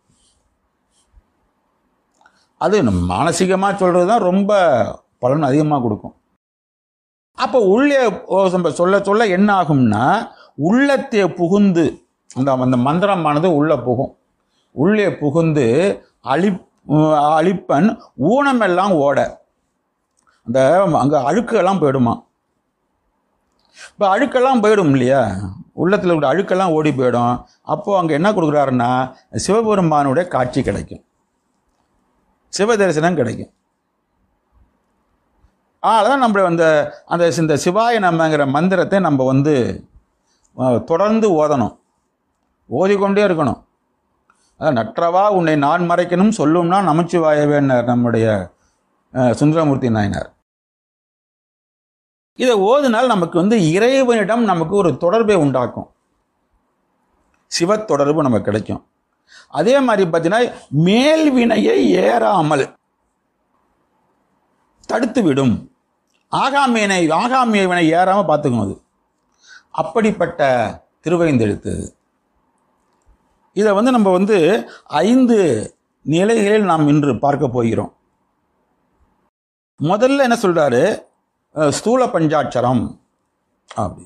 அது மானசீகமாக சொல்கிறது தான் ரொம்ப பலன் அதிகமாக கொடுக்கும் அப்போ உள்ளே ஓ, நம்ம சொல்ல சொல்ல என்ன ஆகும்னா உள்ளத்தே புகுந்து அந்த அந்த மந்திரமானது உள்ளே புகும் உள்ளே புகுந்து அழி அழிப்பன் ஊனமெல்லாம் ஓட அந்த அங்கே அழுக்கெல்லாம் போயிடுமா இப்போ அழுக்கெல்லாம் போயிடும் இல்லையா உள்ளத்தில் உள்ள அழுக்கெல்லாம் ஓடி போயிடும் அப்போது அங்கே என்ன கொடுக்குறாருன்னா சிவபெருமானுடைய காட்சி கிடைக்கும் சிவ தரிசனம் கிடைக்கும் அதனால் நம்ம அந்த அந்த இந்த சிவாய நம்மங்கிற மந்திரத்தை நம்ம வந்து அஹ், தொடர்ந்து ஓதணும் ஓதிக்கொண்டே இருக்கணும் அதான் நற்றவா உன்னை நான் மறைக்கணும் சொல்லும்னா நமச்சிவாயவேன்னார் நம்முடைய அஹ், சுந்தரமூர்த்தி நாயனார் இதை ஓதுனால் நமக்கு வந்து இறைவனிடம் நமக்கு ஒரு தொடர்பை உண்டாக்கும் சிவ தொடர்பு நமக்கு கிடைக்கும் அதே மாதிரி பார்த்தீங்கன்னா மேல்வினையை ஏறாமல் தடுத்து விடும் ஆகாமியனை ஆகாமிய வினை ஏறாமல் பார்த்துக்கணும் அது அப்படிப்பட்ட திருவைந்தெழுத்து இது. இதை வந்து நம்ம வந்து ஐந்து நிலைகளில் நாம் இன்று பார்க்க போகிறோம் முதல்ல என்ன சொல்றாரு அஹ், ஸ்தூல பஞ்சாட்சரம் அப்படி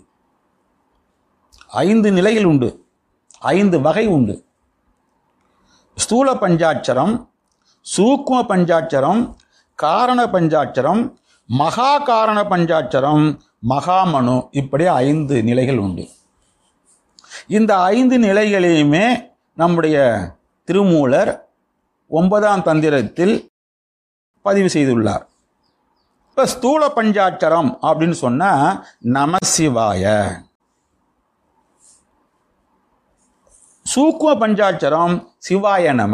ஐந்து நிலைகள் உண்டு ஐந்து வகை உண்டு ஸ்தூல பஞ்சாட்சரம் சூக்ம பஞ்சாட்சரம் காரண பஞ்சாட்சரம் மகா காரண பஞ்சாட்சரம் மகாமனு இப்படி ஐந்து நிலைகள் உண்டு இந்த ஐந்து நிலைகளையுமே நம்முடைய திருமூலர் ஒன்பதாம் தந்திரத்தில் பதிவு செய்துள்ளார் இப்ப ஸ்தூல பஞ்சாட்சரம் அப்படின்னு சொன்னா நமசிவாய சூக்கும பஞ்சாட்சரம் சிவாய நம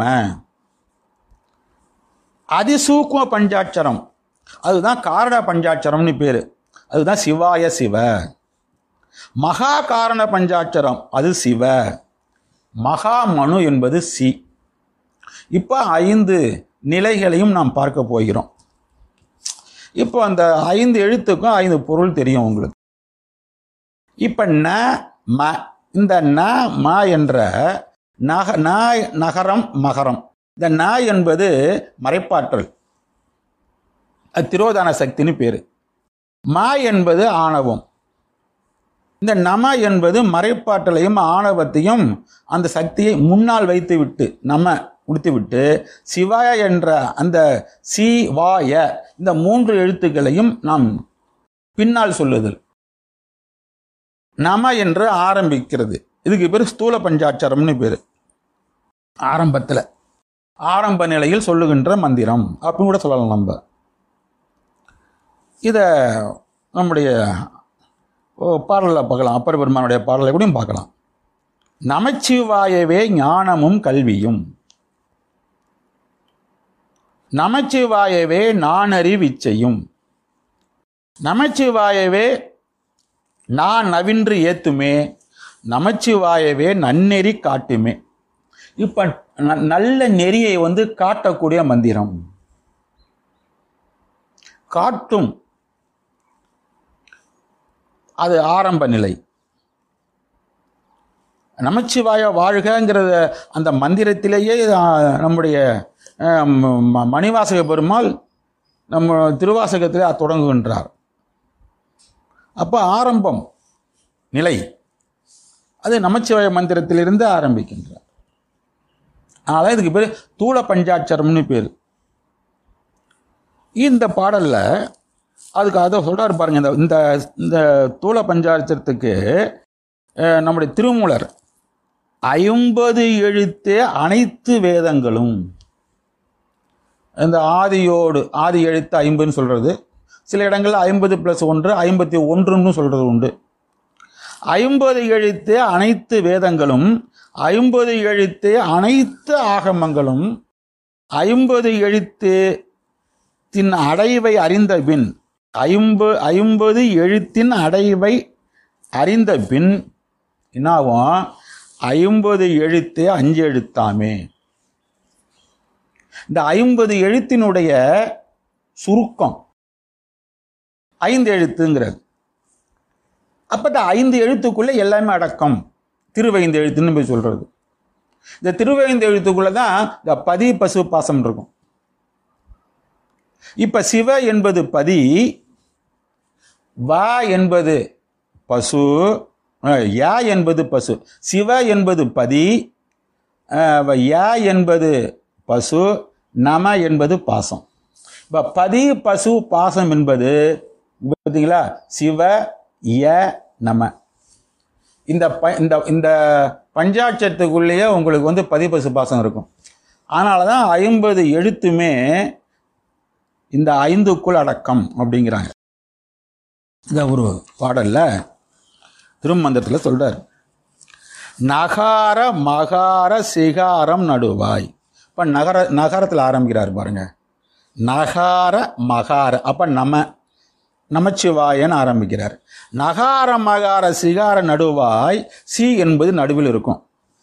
அதிசூக்கும பஞ்சாட்சரம் அதுதான் காரண பஞ்சாட்சரம்னு பேரு அதுதான் சிவாய சிவ மகா காரண பஞ்சாட்சரம் அது சிவ மகா மனு என்பது சி இப்போ ஐந்து நிலைகளையும் நாம் பார்க்க போகிறோம் இப்போ அந்த ஐந்து எழுத்துக்கும் ஐந்து பொருள் தெரியும் உங்களுக்கு இப்போ ந ம இந்த ந ம என்ற நக ந நகரம் மகரம் இந்த ந என்பது மறைப்பாற்றல் அது திரோதான சக்தின்னு பேரு மா என்பது ஆணவம் இந்த நம என்பது மறைப்பாற்றலையும் ஆணவத்தையும் அந்த சக்தியை முன்னால் வைத்து விட்டு நம விட்டு சிவாய என்ற அந்த சி வாய இந்த மூன்று எழுத்துக்களையும் நாம் பின்னால் சொல்லுதல் நம என்று ஆரம்பிக்கிறது இதுக்கு பேர் ஸ்தூல பஞ்சாட்சரம்னு பேர் ஆரம்பத்தில் ஆரம்ப நிலையில் சொல்லுகின்ற மந்திரம் அப்படின்னு கூட சொல்லலாம் நம்ம இதை நம்முடைய ஓ, பாடலில் பார்க்கலாம் அப்பர் பெருமானுடைய பாடலை கூடயும் பார்க்கலாம் நமச்சிவாயவே ஞானமும் கல்வியும் நமச்சிவாயவே நானறிவிச்சையும் நமச்சிவாயவே நான் நவின்று ஏத்துமே நமச்சிவாயவே நன்னெறி காட்டுமே இப்ப ந- நல்ல நெறியை வந்து காட்டக்கூடிய மந்திரம் காட்டும் அது ஆரம்ப நிலை நமச்சிவாய வாழ்கங்கிறத அந்த மந்திரத்திலேயே ஆ, நம்முடைய ஆ, ம- ம- மணிவாசக பெருமாள் நம்ம திருவாசகத்திலே தொடங்குகின்றார் அப்போ ஆரம்பம் நிலை அது நமச்சிவாய மந்திரத்திலிருந்து ஆரம்பிக்கின்றார் அதனால இதுக்கு பேர் தூள பஞ்சாட்சரம்னு பேர் இந்த பாடல்ல அதுக்கு அதை சொல்றாரு பாருங்க இந்த இந்த இந்த தூள பஞ்சாட்சரத்துக்கு அஹ், நம்முடைய திருமூலர் ஐம்பது எழுத்தே அனைத்து வேதங்களும் இந்த ஆதியோடு ஆதி எழுத்து ஐம்பதுன்னு சொல்றது சில இடங்கள்ல ஐம்பது பிளஸ் ஒன்று ஐம்பத்தி ஒன்றுன்னு சொல்றது உண்டு ஐம்பது எழுத்தே அனைத்து வேதங்களும் ஐம்பது எழுத்தே அனைத்து ஆகமங்களும் ஐம்பது எழுத்து தின் அடைவை அறிந்த பின் ஐம்பது ஐம்பது எழுத்தின் அடைவை அறிந்த பின் என்னாகும் ஐம்பது எழுத்தே அஞ்சு எழுத்தாமே இந்த ஐம்பது எழுத்தினுடைய சுருக்கம் ஐந்து எழுத்துங்கிறது அப்ப இந்த ஐந்து எழுத்துக்குள்ள எல்லாமே அடக்கம் திருவைந்து எழுத்துன்னு போய் சொல்றது இந்த திருவைந்து எழுத்துக்குள்ள தான் இந்த பதி பசு பாசம் இருக்கும் இப்ப சிவ என்பது பதி வா என்பது பசு அஹ், யா என்பது பசு சிவ என்பது பதி அஹ், யா என்பது பசு நம என்பது பாசம் இப்ப பதி பசு பாசம் என்பது பார்த்தீங்களா சிவ ய நம இந்த ப இந்த இந்த பஞ்சாட்சரத்துக்குள்ளேயே உங்களுக்கு வந்து பதி பசு பாசம் இருக்கும் அதனால தான் ஐம்பது எழுத்துமே இந்த ஐந்துக்குள் அடக்கம் அப்படிங்கிறாங்க இந்த ஒரு பாடல்ல திருமந்திரத்தில் சொல்றார் நகார மகார சிகாரம் நடுவாய் இப்போ நகர நகரத்தில் ஆரம்பிக்கிறார் பாருங்க நகார மகார அப்போ நம நமச்சிவாயன்னு ஆரம்பிக்கிறார் நகார மகார சிகார நடுவாய் சி என்பது நடுவில் இருக்கும்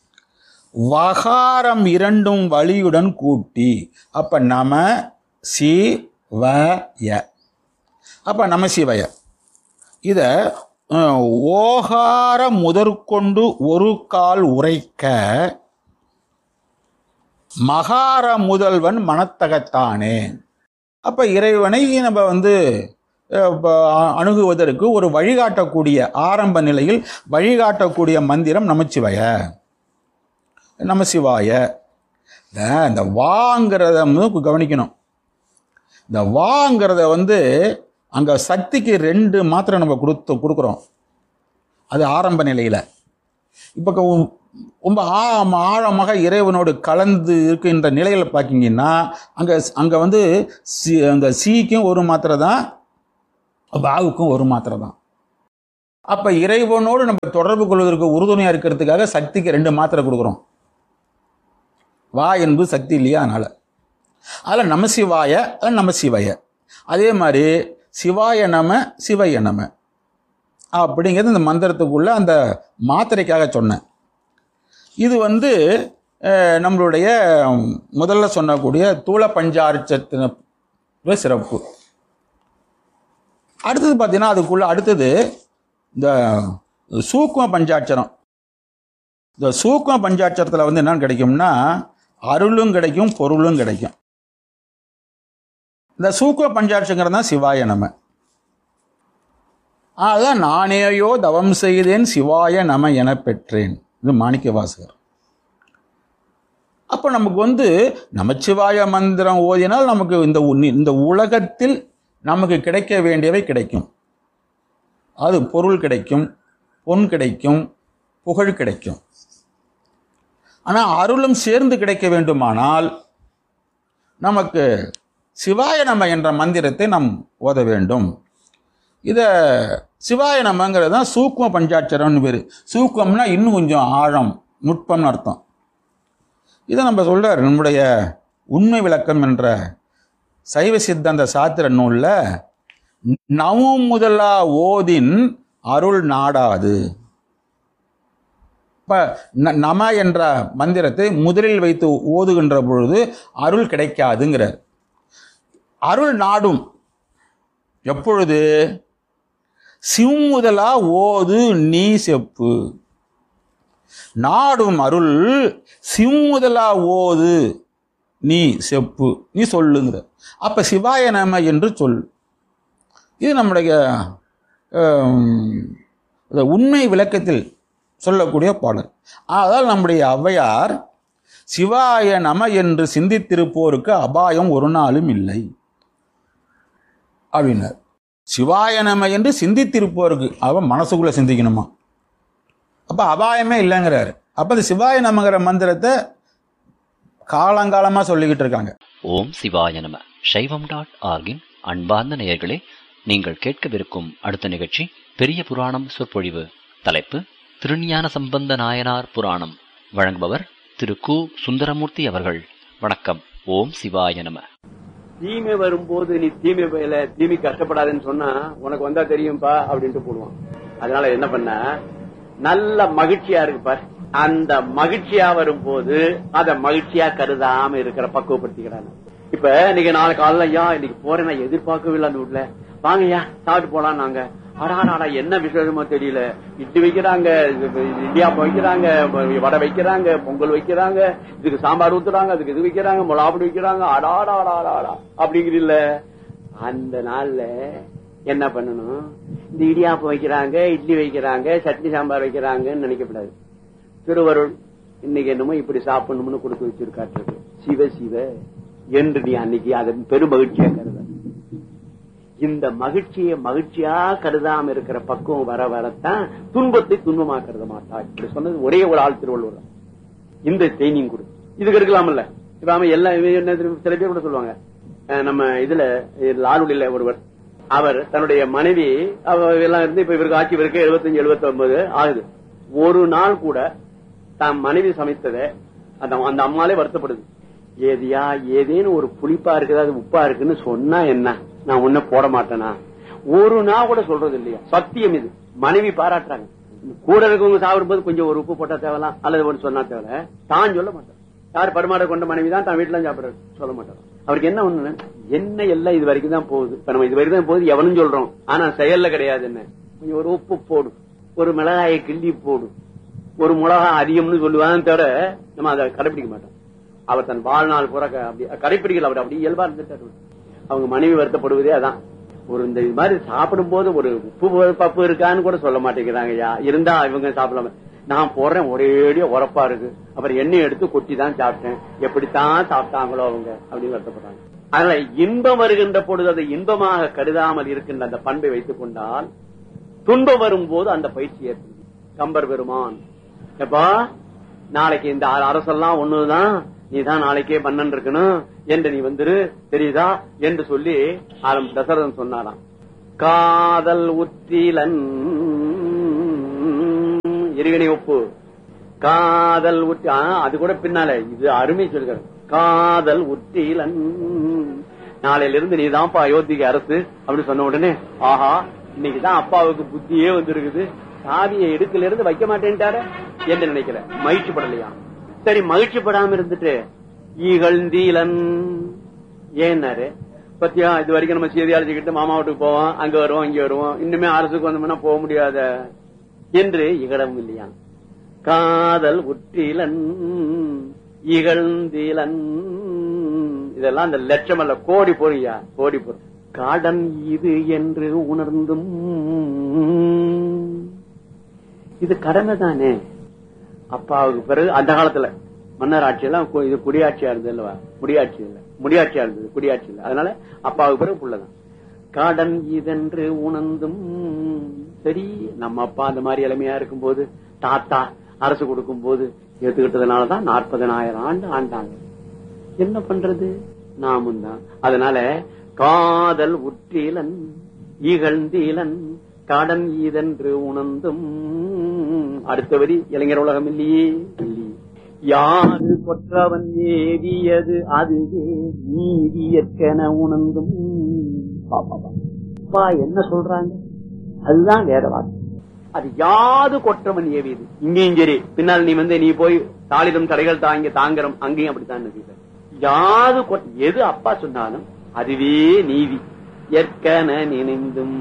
வகாரம் இரண்டும் வழியுடன் கூட்டி அப்ப நம சி வ ய அப்ப நம சிவய இத அஹ், ஓகார முதற்கொண்டு ஒரு கால் உரைக்க மகார முதல்வன் மனத்தகத்தானே அப்ப இறைவனை நம்ம வந்து அஹ், ப- அ- அணுகுவதற்கு ஒரு வழிகாட்டக்கூடிய ஆரம்ப நிலையில் வழிகாட்டக்கூடிய மந்திரம் நமச்சிவய நமசிவாய இந்த இந்த வாங்கிறத வந்து கவனிக்கணும் இந்த வாங்கிறத வந்து அங்கே சக்திக்கு ரெண்டு மாத்திரை நம்ம கொடுத்து கொடுக்குறோம் அது ஆரம்ப நிலையில் இப்போ ரொம்ப ஆ- ஆழமாக இறைவனோடு கலந்து இருக்கின்ற நிலையில் பார்த்தீங்கன்னா அங்கே அங்கே வந்து சி அந்த சீக்கும் ஒரு மாத்திரை தான் வாவுக்கும் ஒரு மாத்திரை தான் அப்ப இறைவனோடு நம்ம தொடர்பு கொள்வதற்கு உறுதுணையா இருக்கிறதுக்காக சக்திக்கு ரெண்டு மாத்திரை கொடுக்குறோம் வா என்பது சக்தி இல்லையா அதனால அதில் நம சிவாய அதில் நம சிவாய அதே மாதிரி சிவாய நம சிவைய நம அப்படிங்கிறது இந்த மந்திரத்துக்குள்ள அந்த மாத்திரைக்காக சொன்னேன் இது வந்து அஹ், நம்மளுடைய முதல்ல சொன்னக்கூடிய தூள பஞ்சாரிச்சத்தின சிறப்பு அடுத்தது பார்த்தீங்கன்னா அதுக்குள்ள அடுத்தது இந்த சூக்ம பஞ்சாட்சரம் இந்த சூக்ம பஞ்சாட்சரத்தில் வந்து என்னன்னு கிடைக்கும்னா அருளும் கிடைக்கும் பொருளும் கிடைக்கும் இந்த சூக்ம பஞ்சாட்சங்கிறது தான் சிவாய நம அதான் நானேயோ தவம் செய்தேன் சிவாய நம என பெற்றேன் இது மாணிக்க வாசகர் அப்போ நமக்கு வந்து நமச்சிவாய மந்திரம் ஓதினால் நமக்கு இந்த உ- இந்த உலகத்தில் நமக்கு கிடைக்க வேண்டியவை கிடைக்கும் அது பொருள் கிடைக்கும் பொன் கிடைக்கும் புகழ் கிடைக்கும் ஆனால் அருளும் சேர்ந்து கிடைக்க வேண்டுமானால் நமக்கு சிவாய நம என்ற மந்திரத்தை நாம் ஓத வேண்டும் இதை சிவாய நமங்கிறது தான் சூக்ம பஞ்சாட்சரம்னு பேர் சூக்மம்னா இன்னும் கொஞ்சம் ஆழம் நுட்பம்னு அர்த்தம் இதை நம்ம சொல்றார் நம்முடைய உண்மை விளக்கம் என்ற சைவ சித்தாந்த சாத்திர நூலில் நவம் முதலா ஓதின் அருள் நாடாது இப்ப ந- நம என்ற மந்திரத்தை முதலில் வைத்து ஓதுகின்ற பொழுது அருள் கிடைக்காதுங்கிறார் அருள் நாடும் எப்பொழுது சிம்முதலா ஓது நீ செப்பு நாடும் அருள் சிம்முதலா ஓது நீ செப்பு நீ சொல்லுங்கிற அப்ப சிவாய நம என்று சொல் இது நம்முடைய ஆம், இந்த உண்மை விளக்கத்தில் சொல்லக்கூடிய பாடல் அதால் நம்முடைய ஔவையார் சிவாய நம என்று சிந்தித்திருப்போருக்கு அபாயம் ஒரு நாளும் இல்லை அப்படின்னார் சிவாய நம என்று சிந்தித்திருப்போருக்கு அவன் மனசுக்குள்ள சிந்திக்கணுமா அப்ப அபாயமே இல்லைங்கிறாரு அப்ப இந்த சிவாய நமங்கிற மந்திரத்தை காலங்காலமா சொல்லிக்கிட்டு இருக்காங்க
ஓம் சிவாய நம சைவம் டாட் ஆர்கின் அன்பார்ந்த நேயர்களே நீங்கள் கேட்கவிருக்கும் அடுத்த நிகழ்ச்சி பெரிய புராணம் சொற்பொழிவு தலைப்பு திருஞான சம்பந்த நாயனார் புராணம் வழங்குபவர் திரு கு சுந்தரமூர்த்தி அவர்கள் வணக்கம் ஓம் சிவாய நம
தீமை வரும்போது நீ தீமை வேலை தீமை கஷ்டப்படாதுன்னு சொன்னா உனக்கு வந்தா தெரியும்பா அப்படின்ட்டு போடுவான் அதனால என்ன பண்ண நல்ல மகிழ்ச்சியா இருக்கு பார் அந்த மகிழ்ச்சியா வரும்போது அத மகிழ்ச்சியா கருதாம இருக்கிற பக்குவப்படுத்திக்கிறாங்க இப்ப இன்னைக்கு நாளை காலைல ஐயா இன்னைக்கு போறேன் நான் எதிர்பார்க்கவே இல்லை அந்த வீட்ல வாங்கய்யா சாப்பிட்டு போலாம் நாங்க அடாடா என்ன விசேஷமோ தெரியல இட்லி வைக்கிறாங்க இது- இடியாப்பம் வைக்கிறாங்க வடை வைக்கிறாங்க பொங்கல் வைக்கிறாங்க இதுக்கு சாம்பார் ஊத்துறாங்க அதுக்கு இது வைக்கிறாங்க மிளகாப்பொடி வைக்கிறாங்க அடாடா அடாடா அப்படிங்கிறீல்ல அந்த நாள்ல என்ன பண்ணணும் இந்த இடியாப்பம் வைக்கிறாங்க இட்லி வைக்கிறாங்க சட்னி சாம்பார் வைக்கிறாங்கன்னு நினைக்கக்கூடாது திருவருள் இன்னைக்கு என்னமோ இப்படி சாப்பிடணும்னு கொடுத்து வச்சிருக்காட்டு சிவ சிவ என்று நீ அன்னைக்கு அதை பெரும் மகிழ்ச்சியா கருத இந்த மகிழ்ச்சியை மகிழ்ச்சியா கருதாம இருக்கிற பக்குவம் வர வரத்தான் துன்பத்தை துன்பமா கருத மாட்டாய் இப்படி சொன்னது ஒரே ஒரு ஆள் திருவள்ளுவர் தான். இந்த ட்ரைனிங் கொடு இதுக்கு இருக்கலாம்ல இப்ப அவன் எல்லாம் இவன் என்ன தெரியுமா? சில பேர் கூட சொல்லுவாங்க அஹ் நம்ம இதுல லாலுடில ஒருவர் அவர் தன்னுடைய மனைவி அவ எல்லாம் இருந்து இப்ப இவருக்கு ஆட்சி இவருக்கு எழுபத்தஞ்சு எழுபத்தி ஒன்பது ஆகுது ஒரு நாள் கூட தன் மனைவி சமைத்ததை அந்த அந்த அம்மாலே வருத்தப்படுது ஏதியா ஏதேனும் ஒரு புளிப்பா இருக்குது அது உப்பா இருக்குன்னு சொன்னா என்ன நான் உன்ன போட மாட்டேனா ஒரு நாள் கூட சொல்றது இல்லையா சத்தியம் இது மனைவி பாராட்டுறாங்க கூட இருக்கவங்க சாப்பிடும்போது கொஞ்சம் ஒரு உப்பு போட்டா தேவலாம் அல்லது ஒன்று சொன்னா தேவை தான் சொல்ல மாட்டார் யார் பரிமாற கொண்ட மனைவி தான் தான் வீட்டுல சாப்பிடுறாரு சொல்ல மாட்டார் அவருக்கு என்ன ஒண்ணு என்ன எல்லாம் இது வரைக்கும் தான் போகுது இப்ப நம்ம இது வரைக்கும் தான் போகுது எவனும் சொல்றோம் ஆனா செயல்ல கிடையாது என்ன கொஞ்சம் ஒரு உப்பு போடு ஒரு மிளகாயை கிள்ளி போடு ஒரு மிளகா அதிகம்னு சொல்லுவான்னு தவிர நம்ம அதை கடைபிடிக்க மாட்டோம் அவர் தன் வாழ்நாள் பூரா க- அப்படி கடைப்பிடிக்கல அவர் அப்படி இயல்பா இருந்துட்டாரு அவங்க மனைவி வருத்தப்படுவதே அதான் ஒரு இந்த இது மாதிரி சாப்பிடும் போது ஒரு உப்பு பப்பு இருக்கான்னு கூட சொல்ல மாட்டேங்கிறாங்க ஐயா இருந்தா இவங்க சாப்பிடலாம நான் போடுறேன் ஒரேடியா உரப்பா இருக்கு அப்புறம் எண்ணெய் எடுத்து கொட்டி தான் சாப்பிட்டேன் எப்படித்தான் சாப்பிட்டாங்களோ அவங்க அப்படின்னு வருத்தப்படுறாங்க அதனால இன்பம் வருகின்ற பொழுது அதை இன்பமாக கருதாமல் இருக்கின்ற அந்த பண்பை வைத்துக் கொண்டால் துன்பம் வரும்போது அந்த பயிற்சி ஏற்படுது கம்பர் பெருமான் எப்பா நாளைக்கு இந்த அ- அரசெல்லாம் ஒண்ணுதான் நீ தான் நாளைக்கே பண்ணன் இருக்கணும் என்று நீ வந்துரு தெரியுதா என்று சொல்லி ஆரம் தசரதன் சொன்னாராம் காதல் உற்றிலன் இருவினை ஒப்பு காதல் உற்றி ஆ, அது கூட பின்னால இது அருமை சொல்கிறார் காதல் உற்றிலன் நாளையில இருந்து நீதான்ப்பா அயோத்திக்கு அரசு அப்படின்னு சொன்ன உடனே ஆஹா இன்னைக்குதான் அப்பாவுக்கு புத்தியே வந்திருக்குது சாவியை எடுக்கல இருந்து வைக்க மாட்டேன்ட்டாரு என்று நினைக்கல மகிழ்ச்சி படலையா சரி மகிழ்ச்சி படாம இருந்துட்டு ஈகழ்ந்தீலன் ஏன்னாரு பத்தியா இது வரைக்கும் நம்ம செய்தியாளர்கிட்ட மாமா வீட்டுக்கு போவோம் அங்க வருவோம் இங்க வருவோம் இன்னுமே அரசுக்கு வந்தோம்னா போக முடியாத என்று இகழவும் இல்லையா காதல் உற்றிலன் இகழ்ந்திலன் இதெல்லாம் அந்த லட்சம் அல்ல கோடி பொறியா கோடி பொரு காடன் இது என்று உணர்ந்தும் இது கடமை தானே அப்பாவுக்கு பிறகு அந்த காலத்துல மன்னர் ஆட்சி எல்லாம் கு- இது குடியாட்சியா இருந்தது இல்லவா முடியாட்சி இல்ல முடியாட்சியா இருந்தது குடியாட்சி இல்ல அதனால அப்பாவுக்கு பிறகு புள்ளதான் காடன் இதென்று உணர்ந்தும் சரி நம்ம அப்பா அந்த மாதிரி இளமையா இருக்கும்போது தாத்தா அரசு கொடுக்கும் போது ஏத்துக்கிட்டதுனாலதான் நாற்பதனாயிரம் ஆண்டு ஆண்டாங்க என்ன பண்றது நாமும் தான் அதனால காதல் உற்றிலன் இகழ்ந்தீலன் கடன் ஈதென்று உணர்ந்தும் அடுத்த வரி இளைஞர் உலகம் இல்லையே இல்லையே யாரு கொற்றவன் ஏவியது அதுவே நீதியற்கென உணர்ந்தும் பாப்பா அப்பா என்ன சொல்றாங்க அதுதான் வேத வார்த்தை அது யாது கொற்றவன் ஏவியது இங்கேயும் சரி பின்னால் நீ வந்து நீ போய் தாளிதம் தடைகள் தாங்க தாங்கரம் அங்கேயும் அப்படித்தான் நதிகள் யாது கொட்- எது அப்பா சொன்னாலும் அதுவே நீதி ஏற்கன நினைந்தும்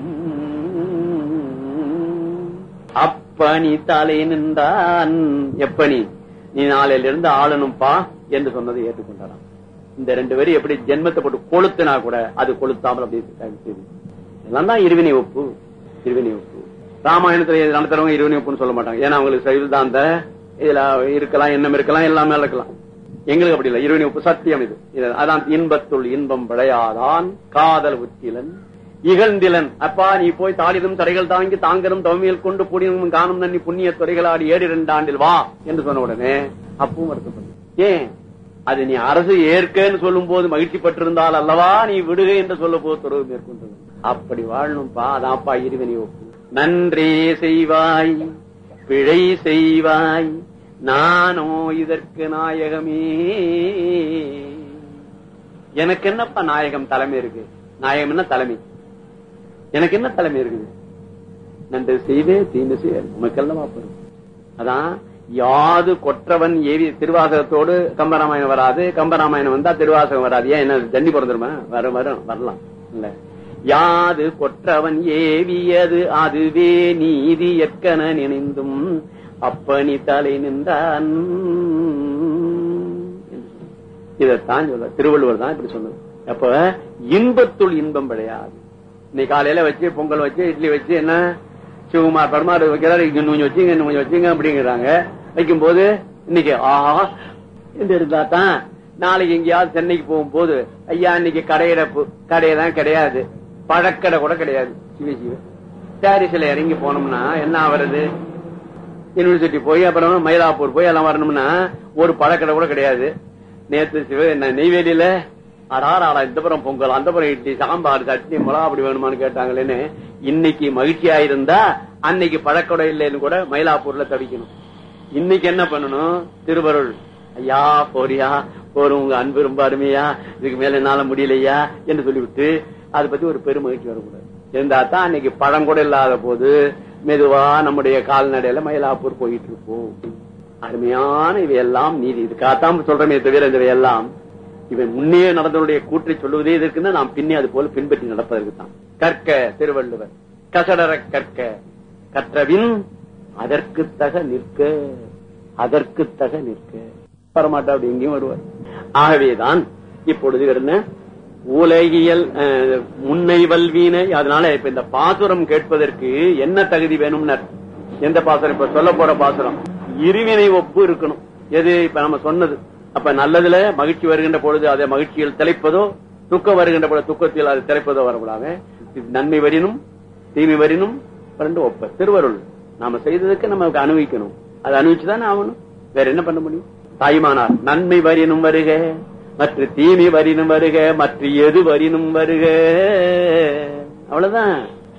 அப்பனி தலை நின்றான் எப்பனி நீ நாளையில இருந்து ஆளணும்பா என்று சொன்னதை ஏற்றுக்கொண்டாராம் இந்த ரெண்டு பேரும் எப்படி ஜென்மத்தை போட்டு கொளுத்தினா கூட அது கொளுத்தாமல் அப்படி செய்து. இதெல்லாம் தான் இருவினை ஒப்பு இருவினை ஒப்பு ராமாயணத்துல இது நடத்துறவங்க இருவினை ஒப்புன்னு சொல்ல மாட்டாங்க ஏன்னா அவங்களுக்கு சைவதாந்த இதுல இருக்கலாம் எண்ணம் இருக்கலாம் எல்லாமே இருக்கலாம் எங்களுக்கு அப்படி இல்ல இருவினை ஒப்பு சத்தியம் இது இது- அதான் இன்பத்துள் இன்பம் விளையாதான் காதல் உத்திலன் இகழ்ந்திலன் அப்பா நீ போய் தாளிதும் தடைகள் தாங்கி தாங்கரும் தவமியல் கொண்டு புனியும் காணும் நன்னி புண்ணிய துறைகளாடி ஏழு இரண்டு ஆண்டில் வா என்று சொன்ன உடனே அப்பவும் வருத்தப்படும் ஏன் அது நீ அரசு ஏற்கன்னு சொல்லும் போது மகிழ்ச்சி பட்டிருந்தால் அல்லவா நீ விடுக என்று சொல்ல போது துறவு மேற்கொண்டது அப்படி வாழணும்பா அதான்ப்பா இருவினை ஒப்பு நன்றே செய்வாய் பிழை செய்வாய் நானோ இதற்கு நாயகமே எனக்கு என்னப்பா நாயகம் தலைமை இருக்கு நாயகம் என்ன தலைமை எனக்கு என்ன தலைமை இருக்குது நன்று செய்வே தீமை செய்ய உமக்கெல்லாம் பெறும் அதான் யாது கொற்றவன் ஏவி திருவாசகத்தோடு கம்பராமாயணம் வராது கம்பராமாயணம் வந்தா திருவாசகம் வராது ஏன் என்ன தண்டி பிறந்துருமா வரும் வரும் வரலாம் இல்ல யாது கொற்றவன் ஏவியது அதுவே நீதி எற்கன நினைந்தும் அப்பனி தலை நின்றான் என்று சொன்னார். இதைத்தான் சொல்ல திருவள்ளுவர் தான் இப்படி சொன்னது அப்ப இன்பத்துள் இன்பம் விளையாது இன்னைக்கு காலையில வச்சு பொங்கல் வச்சு இட்லி வச்சு என்ன சிவகுமார் பரமாறு வைக்கிறாரு இங்க கொஞ்சம் வச்சுங்க இன்னும் கொஞ்சம் வச்சுங்க அப்படிங்கிறாங்க வைக்கும் போது இன்னைக்கு ஆஹா என்று இருந்தா தான் நாளைக்கு எங்கேயாவது சென்னைக்கு போகும்போது ஐயா இன்னைக்கு கடையிடப்பு கடையெல்லாம் கிடையாது பழக்கடை கூட கிடையாது சிவ சிவ பாரிஸ்ல இறங்கி போனோம்னா என்ன ஆவறது யூனிவர்சிட்டி போய் அப்புறம் மயிலாப்பூர் போய் எல்லாம் வரணும்னா ஒரு பழக்கடை கூட கிடையாது நேத்து சிவ என்ன நெய்வேலியில அடார் ஆடா இந்த புறம் பொங்கல் அந்த புறம் இட்லி சாம்பார் சட்னி மிளகா அப்படி வேணுமான்னு கேட்டாங்களேன்னு இன்னைக்கு மகிழ்ச்சியா இருந்தா அன்னைக்கு பழக்கடை இல்லைன்னு கூட மயிலாப்பூர்ல தவிக்கணும் இன்னைக்கு என்ன பண்ணணும் திருவருள் ஐயா போறியா போறோம் உங்க அன்பு ரொம்ப அருமையா இதுக்கு மேல என்னால முடியலையா என்று சொல்லிவிட்டு அதை பத்தி ஒரு பெருமகிழ்ச்சி வரக்கூடாது இருந்தா தான் அன்னைக்கு பழம் கூட இல்லாத போது மெதுவா நம்முடைய கால்நடையில மயிலாப்பூர் போயிட்டு இருப்போம் அருமையான இவையெல்லாம் நீதி இதுக்காகத்தான் சொல்றமே தவிர இவையெல்லாம் இவன் முன்னே நடந்தவனுடைய கூற்றை சொல்லுவதே இதற்குன்னு நாம் பின்னே அது போல பின்பற்றி நடப்பதற்கு தான் கற்க திருவள்ளுவர் கசடர கற்க கற்றவின் அதற்கு தக நிற்க அதற்கு தக நிற்க வரமாட்டா அப்படி எங்கேயும் வருவார் ஆகவேதான் இப்பொழுது என்ன உலகியல் அஹ், முன்னை வல்வீனை அதனால இப்ப இந்த பாசுரம் கேட்பதற்கு என்ன தகுதி வேணும்னர் எந்த பாசுரம் இப்ப சொல்ல போற பாசுரம் இருவினை ஒப்பு இருக்கணும் எது இப்ப நம்ம சொன்னது அப்ப நல்லதுல மகிழ்ச்சி வருகின்ற பொழுது அதை மகிழ்ச்சியில் திளைப்பதோ துக்கம் வருகின்ற பொழுது துக்கத்தில் அது திளைப்பதோ வரக்கூடாது இது நன்மை வரினும் தீமை வரினும் ரெண்டு ஒப்ப திருவருள் நாம செய்ததுக்கு நமக்கு அனுபவிக்கணும் அதை அனுபவிச்சுதானே ஆகணும் வேற என்ன பண்ண முடியும் தாய்மானார் நன்மை வரினும் வருக மற்ற தீமை வரினும் வருக மற்ற எது வரினும் வருக அவ்வளவுதான்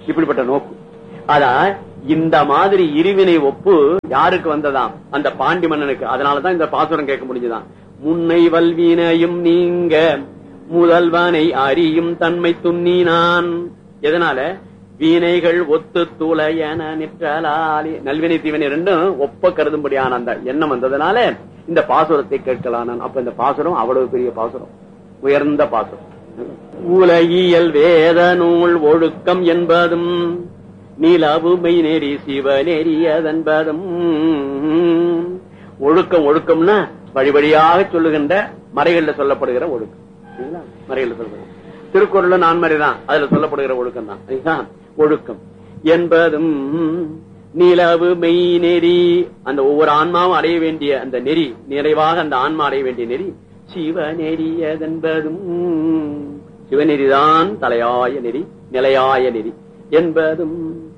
இப்படிப்பட்ட நோக்கு அதான் இந்த மாதிரி இருவினை ஒப்பு யாருக்கு வந்ததாம் அந்த பாண்டி மன்னனுக்கு அதனாலதான் இந்த பாசுரம் கேட்க முடிஞ்சுதான் முன்னை வல்வினையும் நீங்க முதல்வனை அறியும் தன்மை துண்ணினான் எதனால வீணைகள் ஒத்து துளையன நிற்றலாலி நல்வினை தீவினை ரெண்டும் ஒப்ப கருதும்படியான அந்த எண்ணம் வந்ததுனால இந்த பாசுரத்தை கேட்கலாம் அப்ப இந்த பாசுரம் அவ்வளவு பெரிய பாசுரம் உயர்ந்த பாசுரம் உலகியல் வேத நூல் ஒழுக்கம் என்பதும் நிலவுமை நெறி சிவ நெறியதென்பதும் ஒழுக்கம் ஒழுக்கம்னா வழி வழியாக சொல்லுகின்ற மறைகள்ல சொல்லப்படுகிற ஒழுக்கம் சரிங்களா? மறைகள்ல சொல்லப்படுகிற திருக்குறள்ல நான்மறை தான் அதுல சொல்லப்படுகிற ஒழுக்கம் தான் அதுதான் ஒழுக்கம் என்பதும் நிலவு மெய் நெறி அந்த ஒவ்வொரு ஆன்மாவும் அடைய வேண்டிய அந்த நெறி நிறைவாக அந்த ஆன்மா அடைய வேண்டிய நெறி சிவ நெறியதென்பதும் சிவநெறிதான் தலையாய நெறி நிலையாய நெறி என்பதும்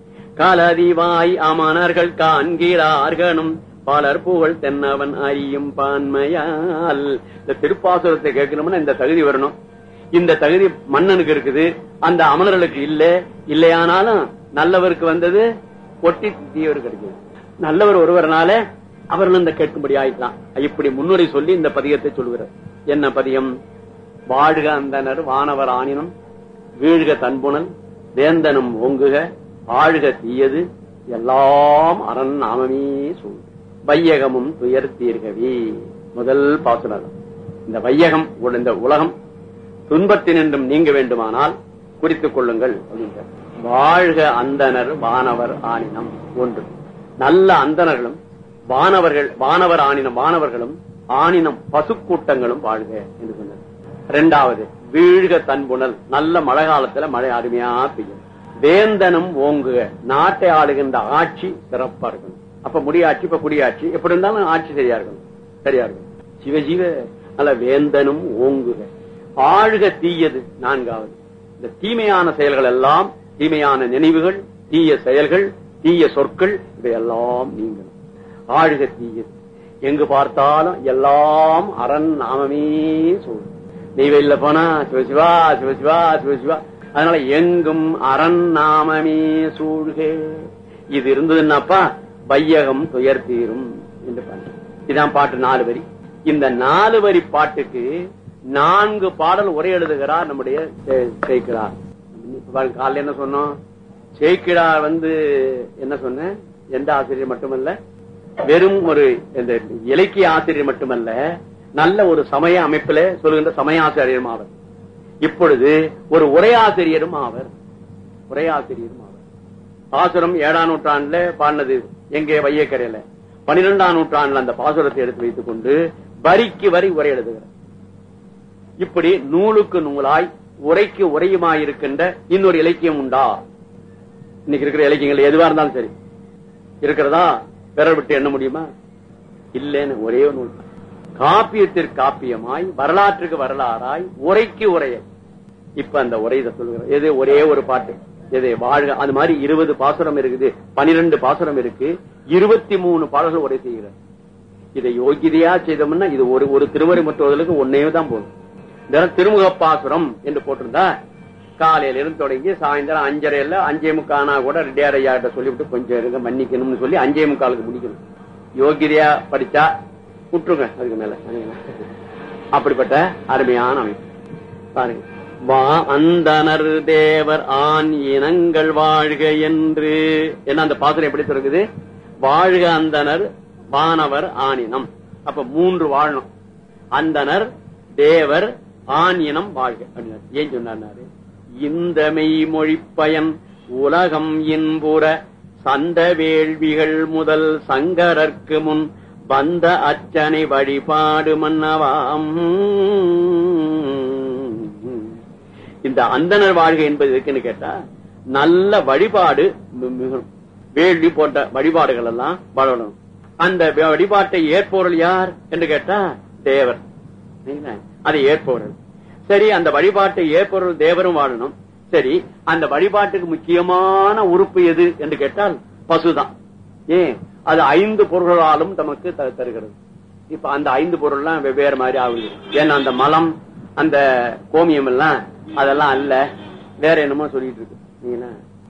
கலதிவாய் அமணர்கள் காண்கிறார்களும் பலர் புகழ் தென்னவன் அறியும் பான்மையால் இந்த திருப்பாசுரத்தை கேட்கணும்னா இந்த தகுதி வரணும் இந்த தகுதி மன்னனுக்கு இருக்குது அந்த அமணர்களுக்கு இல்ல இல்லையானாலும் நல்லவருக்கு வந்தது ஒட்டி தீவருக்கு கிடைக்குது நல்லவர் ஒருவரனால அவர்கள் இந்த கேட்கும்படி ஆயிட்டான் இப்படி முன்னுரை சொல்லி இந்த பதிகத்தை சொல்கிறார் என்ன பதியம் வாழ்க அந்தனர் வானவர் ஆணினம் வீழ்க தன்புணல் வேந்தனும் ஓங்குக ஆழ்க தீயது எல்லாம் அரண் நாமமே சூழ் வையகமும் துயர் தீர்கவே முதல் பாசுரம் இந்த வையகம் உள்ள இந்த உலகம் துன்பத்தினின்றும் நீங்க வேண்டுமானால் குறித்துக் கொள்ளுங்கள் அப்படின்றார் வாழ்க அந்தனர் வானவர் ஆணினம் ஒன்று நல்ல அந்தணர்களும் வானவர்கள் வானவர் ஆணினம் வானவர்களும் ஆணினம் பசுக்கூட்டங்களும் வாழ்க என்று சொன்னார் இரண்டாவது வீழ்க தன்புணல் நல்ல மழை காலத்துல மழை அருமையா பெய்யும் வேந்தனும் ஓங்குக நாட்டை ஆளுகின்ற ஆட்சி சிறப்பா இருக்கணும் அப்ப முடியாட்சி இப்ப குடியாட்சி எப்படி இருந்தாலும் ஆட்சி சரியா இருக்கணும் சரியா இருக்கணும் சிவஜீவ நல்ல வேந்தனும் ஓங்குக ஆழ்க தீயது நான்காவது இந்த தீமையான செயல்கள் எல்லாம் தீமையான நினைவுகள் தீய செயல்கள் தீய சொற்கள் இவையெல்லாம் நீங்கணும் ஆழ்க தீயது எங்கு பார்த்தாலும் எல்லாம் அரண் நாமமே சொல் நெய்வேலியில போனா சிவசிவா சிவசிவா சிவசிவா அதனால எங்கும் அரண் நாமமே சூழ்க இது இருந்ததுன்னாப்பா வையகம் துயர் தீரும் என்று பாட்டு இதான் பாட்டு நாலு வரி இந்த நாலு வரி பாட்டுக்கு நான்கு பாடல் உரை எழுதுகிறார் நம்முடைய சேர்க்கிறார் காலைல என்ன சொன்னோம் சேக்கிடார் வந்து என்ன சொன்ன எந்த ஆசிரியர் மட்டுமல்ல வெறும் ஒரு இந்த இலக்கிய ஆசிரியர் மட்டுமல்ல நல்ல ஒரு சமய அமைப்பில சொல்லுகின்ற சமய ஆசிரியரும் ஆவர் இப்பொழுது ஒரு உரையாசிரியரும் ஆவர் உரையாசிரியரும் ஆவர் பாசுரம் ஏழாம் நூற்றாண்டுல பாடினது எங்கே வையக்கரையில பனிரெண்டாம் நூற்றாண்டுல அந்த பாசுரத்தை எடுத்து வைத்துக் கொண்டு வரிக்கு வரி உரை எழுதுகிறார் இப்படி நூலுக்கு நூலாய் உரைக்கு உரையுமாயிருக்கின்ற இன்னொரு இலக்கியம் உண்டா இன்னைக்கு இருக்கிற இலக்கியங்கள் எதுவா இருந்தாலும் சரி இருக்கிறதா விரல் விட்டு எண்ண முடியுமா இல்லைன்னு ஒரே ஒரு நூல் தான். காப்பியத்திற்கு காப்பியமாய் வரலாற்றுக்கு வரலாறாய் உரைக்கு உரைய இப்ப அந்த உரை இதை சொல்லுகிறோம் எது ஒரே ஒரு பாட்டு எது வாழ்க அது மாதிரி இருபது பாசுரம் இருக்குது பனிரெண்டு பாசுரம் இருக்கு இருபத்தி மூணு பாடல்கள் உரை செய்கிறார் இதை யோகிதையா செய்தோம்னா இது ஒரு ஒரு திருவரை மற்றவர்களுக்கு ஒன்னே தான் போதும் இதெல்லாம் திருமுக பாசுரம் என்று போட்டிருந்தா காலையில இருந்து தொடங்கி சாயந்தரம் அஞ்சரைல அஞ்சே முக்கானா கூட ரெட்டியார் ஐயா கிட்ட சொல்லிவிட்டு கொஞ்சம் இருங்க மன்னிக்கணும்னு சொல்லி அஞ்சே முக்காலுக்கு முடிக்கணும் யோகிதையா படிச்சா விட்டுருங்க அதுக்கு மேல அப்படிப்பட்ட அருமையான அமைப்பு பாருங்க வா அந்தனர் தேவர் ஆண் இனங்கள் வாழ்க என்று என்ன அந்த பாத்திரம் எப்படி தொடங்குது வாழ்க அந்தனர் வானவர் ஆணினம் அப்ப மூன்று வாழணும் அந்தனர் தேவர் ஆண் இனம் வாழ்க அப்படின்னாரு. ஏன் சொன்னாரு இந்த மெய்மொழி பயன் உலகம் இன்புற சந்த வேள்விகள் முதல் சங்கரர்க்கு முன் வந்த அச்சனை வழிபாடு மன்னவாம் இந்த அந்தனர் வாழ்க என்பது இருக்குன்னு கேட்டா நல்ல வழிபாடு மி- மிகணும். வேள்வி போன்ற வழிபாடுகள் எல்லாம் வாழணும் அந்த வழிபாட்டை ஏற்பவர்கள் யார் என்று கேட்டா தேவர் சரிங்களா? அதை ஏற்பவர்கள் சரி அந்த வழிபாட்டை ஏற்பவர்கள் தேவரும் வாழணும் சரி அந்த வழிபாட்டுக்கு முக்கியமான உறுப்பு எது என்று கேட்டால் பசுதான் ஏன் அது ஐந்து பொருள்களாலும் நமக்கு த- தருகிறது இப்ப அந்த ஐந்து பொருள்லாம் வெவ்வேறு மாதிரி ஆகுது ஏன்னா அந்த மலம் அந்த கோமியம் எல்லாம் அதெல்லாம் அல்ல வேற என்னமோ சொல்லிட்டு இருக்கு சரிங்களா?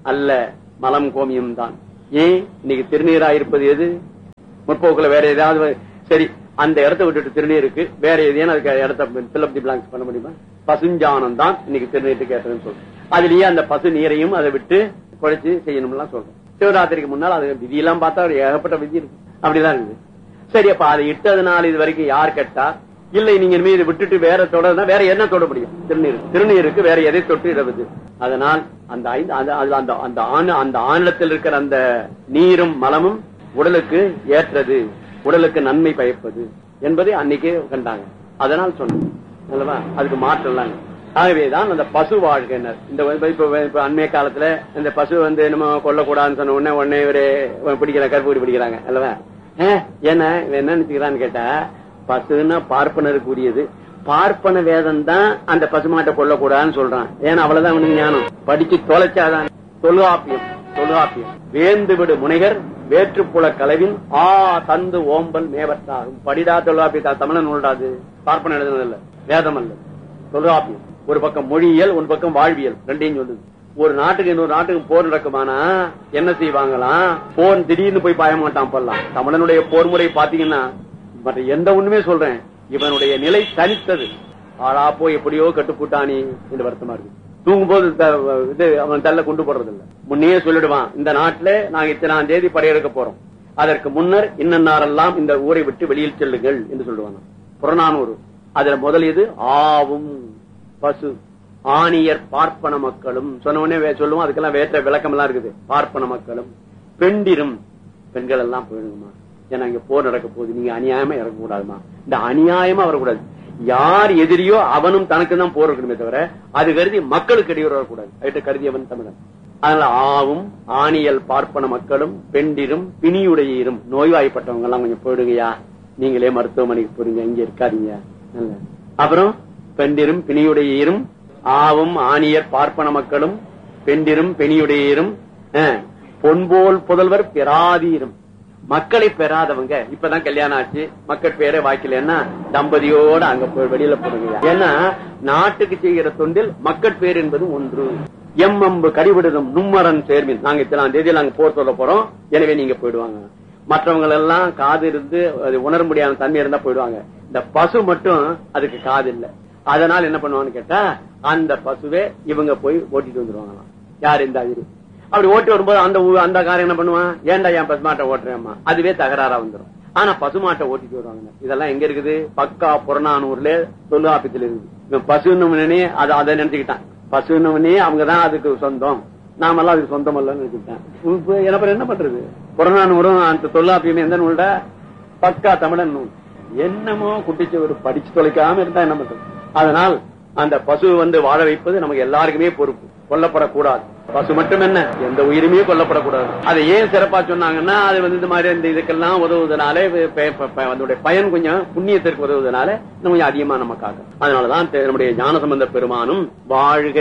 அல்ல மலம் கோமியம் தான் ஏன் இன்னைக்கு திருநீரா இருப்பது எது முற்போக்குல வேற ஏதாவது சரி அந்த இடத்த விட்டுட்டு திருநீருக்கு வேற எதையும் அதுக்கு இடத்த பில்லப் தி பிளாங்க்ஸ் பண்ண முடியுமா பசுஞ்சானம் தான் இன்னைக்கு திருநீருக்கு ஏற்றதுன்னு சொல்றோம் அதுலயே அந்த பசு நீரையும் அதை விட்டு குழைச்சு செய்யணும்லாம் சொல்றோம் சிவராத்திரிக்கு முன்னால் அது விதியெல்லாம் பார்த்தா ஒரு ஏகப்பட்ட விதி இருக்கு அப்படிதான் இருக்குது சரி அப்ப அதை இட்டதுனால இது வரைக்கும் யார் கேட்டா இல்லை நீங்க இனிமே இதை விட்டுட்டு வேற தொடர்னா வேற என்ன தொட முடியும் திருநீர் திருநீருக்கு வேற எதை தொட்டு இடவது அதனால் அந்த ஐந்து அந்த அதுல அந்த அந்த ஆண் அந்த ஆணிலத்தில் இருக்கிற அந்த நீரும் மலமும் உடலுக்கு ஏற்றது உடலுக்கு நன்மை பயப்பது என்பதை அன்னைக்கே கண்டாங்க அதனால் சொன்னேன் அல்லவா அதுக்கு மாற்றலாம் ஆகவேதான் அந்த பசு வாழ்க்கையினர் இந்த இப்ப- இப்ப இப்ப அண்மைய காலத்துல இந்த பசு வந்து நம்ம கொல்லக்கூடாதுன்னு சொன்ன உடனே உடனே இவரு பிடிக்கிற கருப்பு பிடிக்கிறாங்க அல்லவா ஏன், என்ன இவன் என்ன நினைச்சுக்கிறான்னு கேட்டா பசுன்னா பார்ப்பனருக்குரியது பார்ப்பன வேதம் தான் அந்த பசுமாட்டை கொல்லக்கூடாதுன்னு சொல்றான் ஏன்னா அவ்வளவுதான் அவனுக்கு ஞானம் படிச்சு தொலைச்சாதான் தொல்காப்பியம் தொல்காப்பியம் வேந்து விடு முனைகர் வேற்றுப்புல கலவின் ஆ தந்து ஓம்பல் மேவற்றாகும் படிடா தொல்காப்பிய தமிழன் நூல்டாது பார்ப்பன எழுதுனது இல்ல வேதம் அல்ல தொல்காப்பியம் ஒரு பக்கம் மொழியியல் ஒரு பக்கம் வாழ்வியல் ரெண்டையும் சொல்லுது ஒரு நாட்டுக்கு இன்னொரு நாட்டுக்கு போர் நடக்குமானா என்ன செய்வாங்களாம் போர் திடீர்னு போய் பாய மாட்டான் போடலாம் தமிழனுடைய போர் முறை பாத்தீங்கன்னா மற்ற எந்த ஒண்ணுமே சொல்றேன் இவனுடைய நிலை தனித்தது ஆளா போய் எப்படியோ கட்டுப்புட்டானி என்று வருத்தமா இருக்கு தூங்கும்போது த- இது அவன் தள்ள கொண்டு போடுறது இல்ல முன்னையே சொல்லிடுவான் இந்த நாட்டுல நாங்க இத்தனாம் தேதி படையெடுக்க போறோம் அதற்கு முன்னர் இன்னன்னாரெல்லாம் இந்த ஊரை விட்டு வெளியில் செல்லுங்கள் என்று சொல்லுவாங்க புறநானூறு அதுல முதல் இது ஆவும் பசு ஆணியர் பார்ப்பன மக்களும் சொன்ன உடனே வே- சொல்லுவோம் அதுக்கெல்லாம் வேற்ற விளக்கம் எல்லாம் இருக்குது பார்ப்பன மக்களும் பெண்டிரும் பெண்கள் எல்லாம் போயிடுங்கம்மா ஏன்னா இங்க போர் நடக்க போகுது நீங்க அநியாயமா இறங்கக்கூடாதுமா இந்த அநியாயமா வரக்கூடாது யார் எதிரியோ அவனும் தனக்கு தான் போர் இருக்கணுமே தவிர அது கருதி மக்களுக்கு இடையூறு வரக்கூடாது அதுட்டு கருதியவன் தமிழன் அதனால ஆவும் ஆணியல் பார்ப்பன மக்களும் பெண்டிரும் பிணியுடையீரும் நோய்வாய்ப்பட்டவங்க எல்லாம் கொஞ்சம் போயிடுங்கய்யா நீங்களே மருத்துவமனைக்கு போறீங்க இங்க இருக்காதீங்க நல்ல. அப்புறம் பெண்டிரும் பிணியுடையீரும் ஆவும் ஆணியர் பார்ப்பன மக்களும் பெண்டிரும் பெணியுடையீரும் அஹ், பொன்போல் புதல்வர் பெறாதீரும் மக்களை பெறாதவங்க இப்பதான் கல்யாணம் ஆச்சு மக்கள் பேரே வாய்க்கலன்னா தம்பதியோட அங்க போய் வெளியில போடுங்க ஏன்னா நாட்டுக்கு செய்கிற தொண்டில் மக்கள் பேர் என்பது ஒன்று எம்மம்பு கடிவிடுதும் நும்மரன் சேர்மின் நாங்க இத்தனாம் தேதியில் நாங்க போர் சொல்ல போறோம் எனவே நீங்க போயிடுவாங்க மற்றவங்க எல்லாம் காது இருந்து அது உணர முடியாத தன்மை இருந்தா போயிடுவாங்க இந்த பசு மட்டும் அதுக்கு காது இல்ல அதனால என்ன பண்ணுவான்னு கேட்டா அந்த பசுவே இவங்க போய் ஓட்டிட்டு வந்துருவாங்களாம் யார் இந்த அதிரி அப்படி ஓட்டி வரும்போது அந்த ஊ- அந்த காரம் என்ன பண்ணுவான் ஏன்டா என் பசுமாட்டை ஓட்டுறேம்மா அதுவே தகராறா வந்துரும் ஆனா பசுமாட்டை ஓட்டிட்டு வருவாங்க இதெல்லாம் எங்க இருக்குது பக்கா புறநானூர்ல தொல்காப்பியத்தில் இருக்குது இவன் பசுன்னு அதை அதை நினைச்சுக்கிட்டான் பசுன்னு அவங்கதான் அதுக்கு சொந்தம் நாமெல்லாம் அதுக்கு சொந்தம் இல்லைன்னு நினைச்சுக்கிட்டேன் இப்ப எனக்கு என்ன பண்றது புறநானூரும் அந்த தொல்காப்பியமே எந்த நூல்டா பக்கா தமிழன் நூல் என்னமோ குட்டிச்சவர் படிச்சு தொலைக்காம இருந்தா என்ன பண்றது அதனால் அந்த பசு வந்து வாழ வைப்பது நமக்கு எல்லாருக்குமே பொறுப்பு கொல்லப்படக்கூடாது பசு மட்டும் என்ன எந்த உயிருமே கொல்லப்படக்கூடாது அதை ஏன் சிறப்பா சொன்னாங்கன்னா அது வந்து இந்த மாதிரி இந்த இதுக்கெல்லாம் உதவுவதனால இது ப- ப- ப- அதனுடைய பயன் கொஞ்சம் புண்ணியத்திற்கு உதவுவதனால இன்னும் கொஞ்சம் அதிகமா நமக்காக அதனாலதான் தெ- நம்முடைய ஞானசம்பந்த பெருமானும் வாழ்க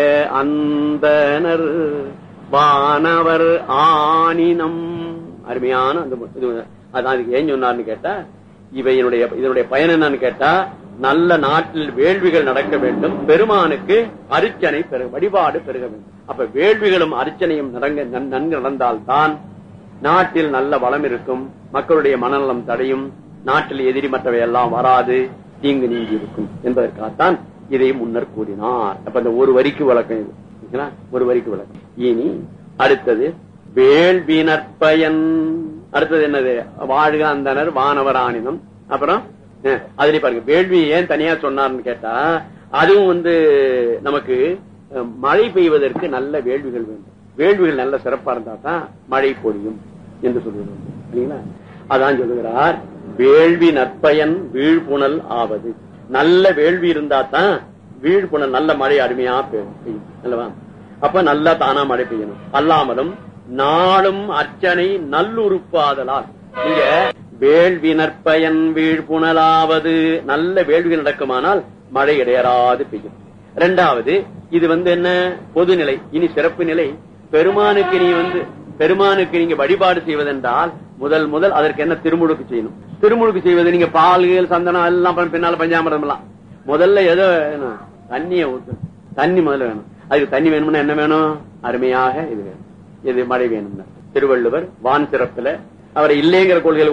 அந்தனர் வானவர் ஆனினம் அருமையான அந்த இது அதான் அதுக்கு ஏன் சொன்னார்னு கேட்டா இவையினுடைய இதனுடைய பயன் என்னன்னு கேட்டா நல்ல நாட்டில் வேள்விகள் நடக்க வேண்டும் பெருமானுக்கு அர்ச்சனை பெருக வழிபாடு பெருக வேண்டும் அப்ப வேள்விகளும் அர்ச்சனையும் நடங்க நன்- நன்கு நடந்தால்தான் நாட்டில் நல்ல வளம் இருக்கும் மக்களுடைய மனநலம் தடையும் நாட்டில் எதிரி மற்றவை எல்லாம் வராது தீங்கு நீங்கி இருக்கும் என்பதற்காகத்தான் இதை முன்னர் கூறினார் அப்ப இந்த ஒரு வரிக்கு விளக்கம் இது சரிங்களா? ஒரு வரிக்கு விளக்கம் இனி அடுத்தது வேள்வி நற்பயன் அடுத்தது என்னது வாழ்க அந்தனர் வானவர் ஆணினம் அப்புறம் அஹ், அதுலயே பாருங்க வேள்வி ஏன் தனியா சொன்னார்னு கேட்டா அதுவும் வந்து நமக்கு அஹ், மழை பெய்வதற்கு நல்ல வேள்விகள் வேண்டும் வேள்விகள் நல்ல சிறப்பா இருந்தா தான் மழை பொழியும் என்று சொல்லுகிறோம் இல்லைங்களா அதான் சொல்லுகிறார் வேள்வி நற்பயன் வீழ்புணல் ஆவது நல்ல வேள்வி இருந்தா தான் வீழ்புணல் நல்ல மழை அருமையா பெய்யும் பெய்யும். அல்லவா அப்ப நல்லா தானா மழை பெய்யணும் அல்லாமலும் நாளும் அர்ச்சனை நல்லுறுப்பாதலால் நீங்க வேள்வி நற்பயன் வீழ்புணலாவது நல்ல வேள்வி நடக்குமானால் மழை இடையறாது பெய்யும் இரண்டாவது இது வந்து என்ன பொதுநிலை இனி சிறப்பு நிலை பெருமானுக்கு நீ வந்து பெருமானுக்கு நீங்க வழிபாடு செய்வதென்றால் முதல் முதல் அதற்கு என்ன திருமுழுக்கு செய்யணும் திருமுழுக்கு செய்வது நீங்க பால்கள் சந்தனம் எல்லாம் பண்ண- பின்னால பஞ்சாமிரம் எல்லாம் முதல்ல எதோ வேணும்? தண்ணிய ஊத்தணும் தண்ணி முதல்ல வேணும் அதுக்கு தண்ணி வேணும்னா என்ன வேணும் அருமையாக இது வேணும் இது மழை வேணும்னா திருவள்ளுவர் வான் சிறப்புல அவரை இல்லைங்கிற கொள்கையில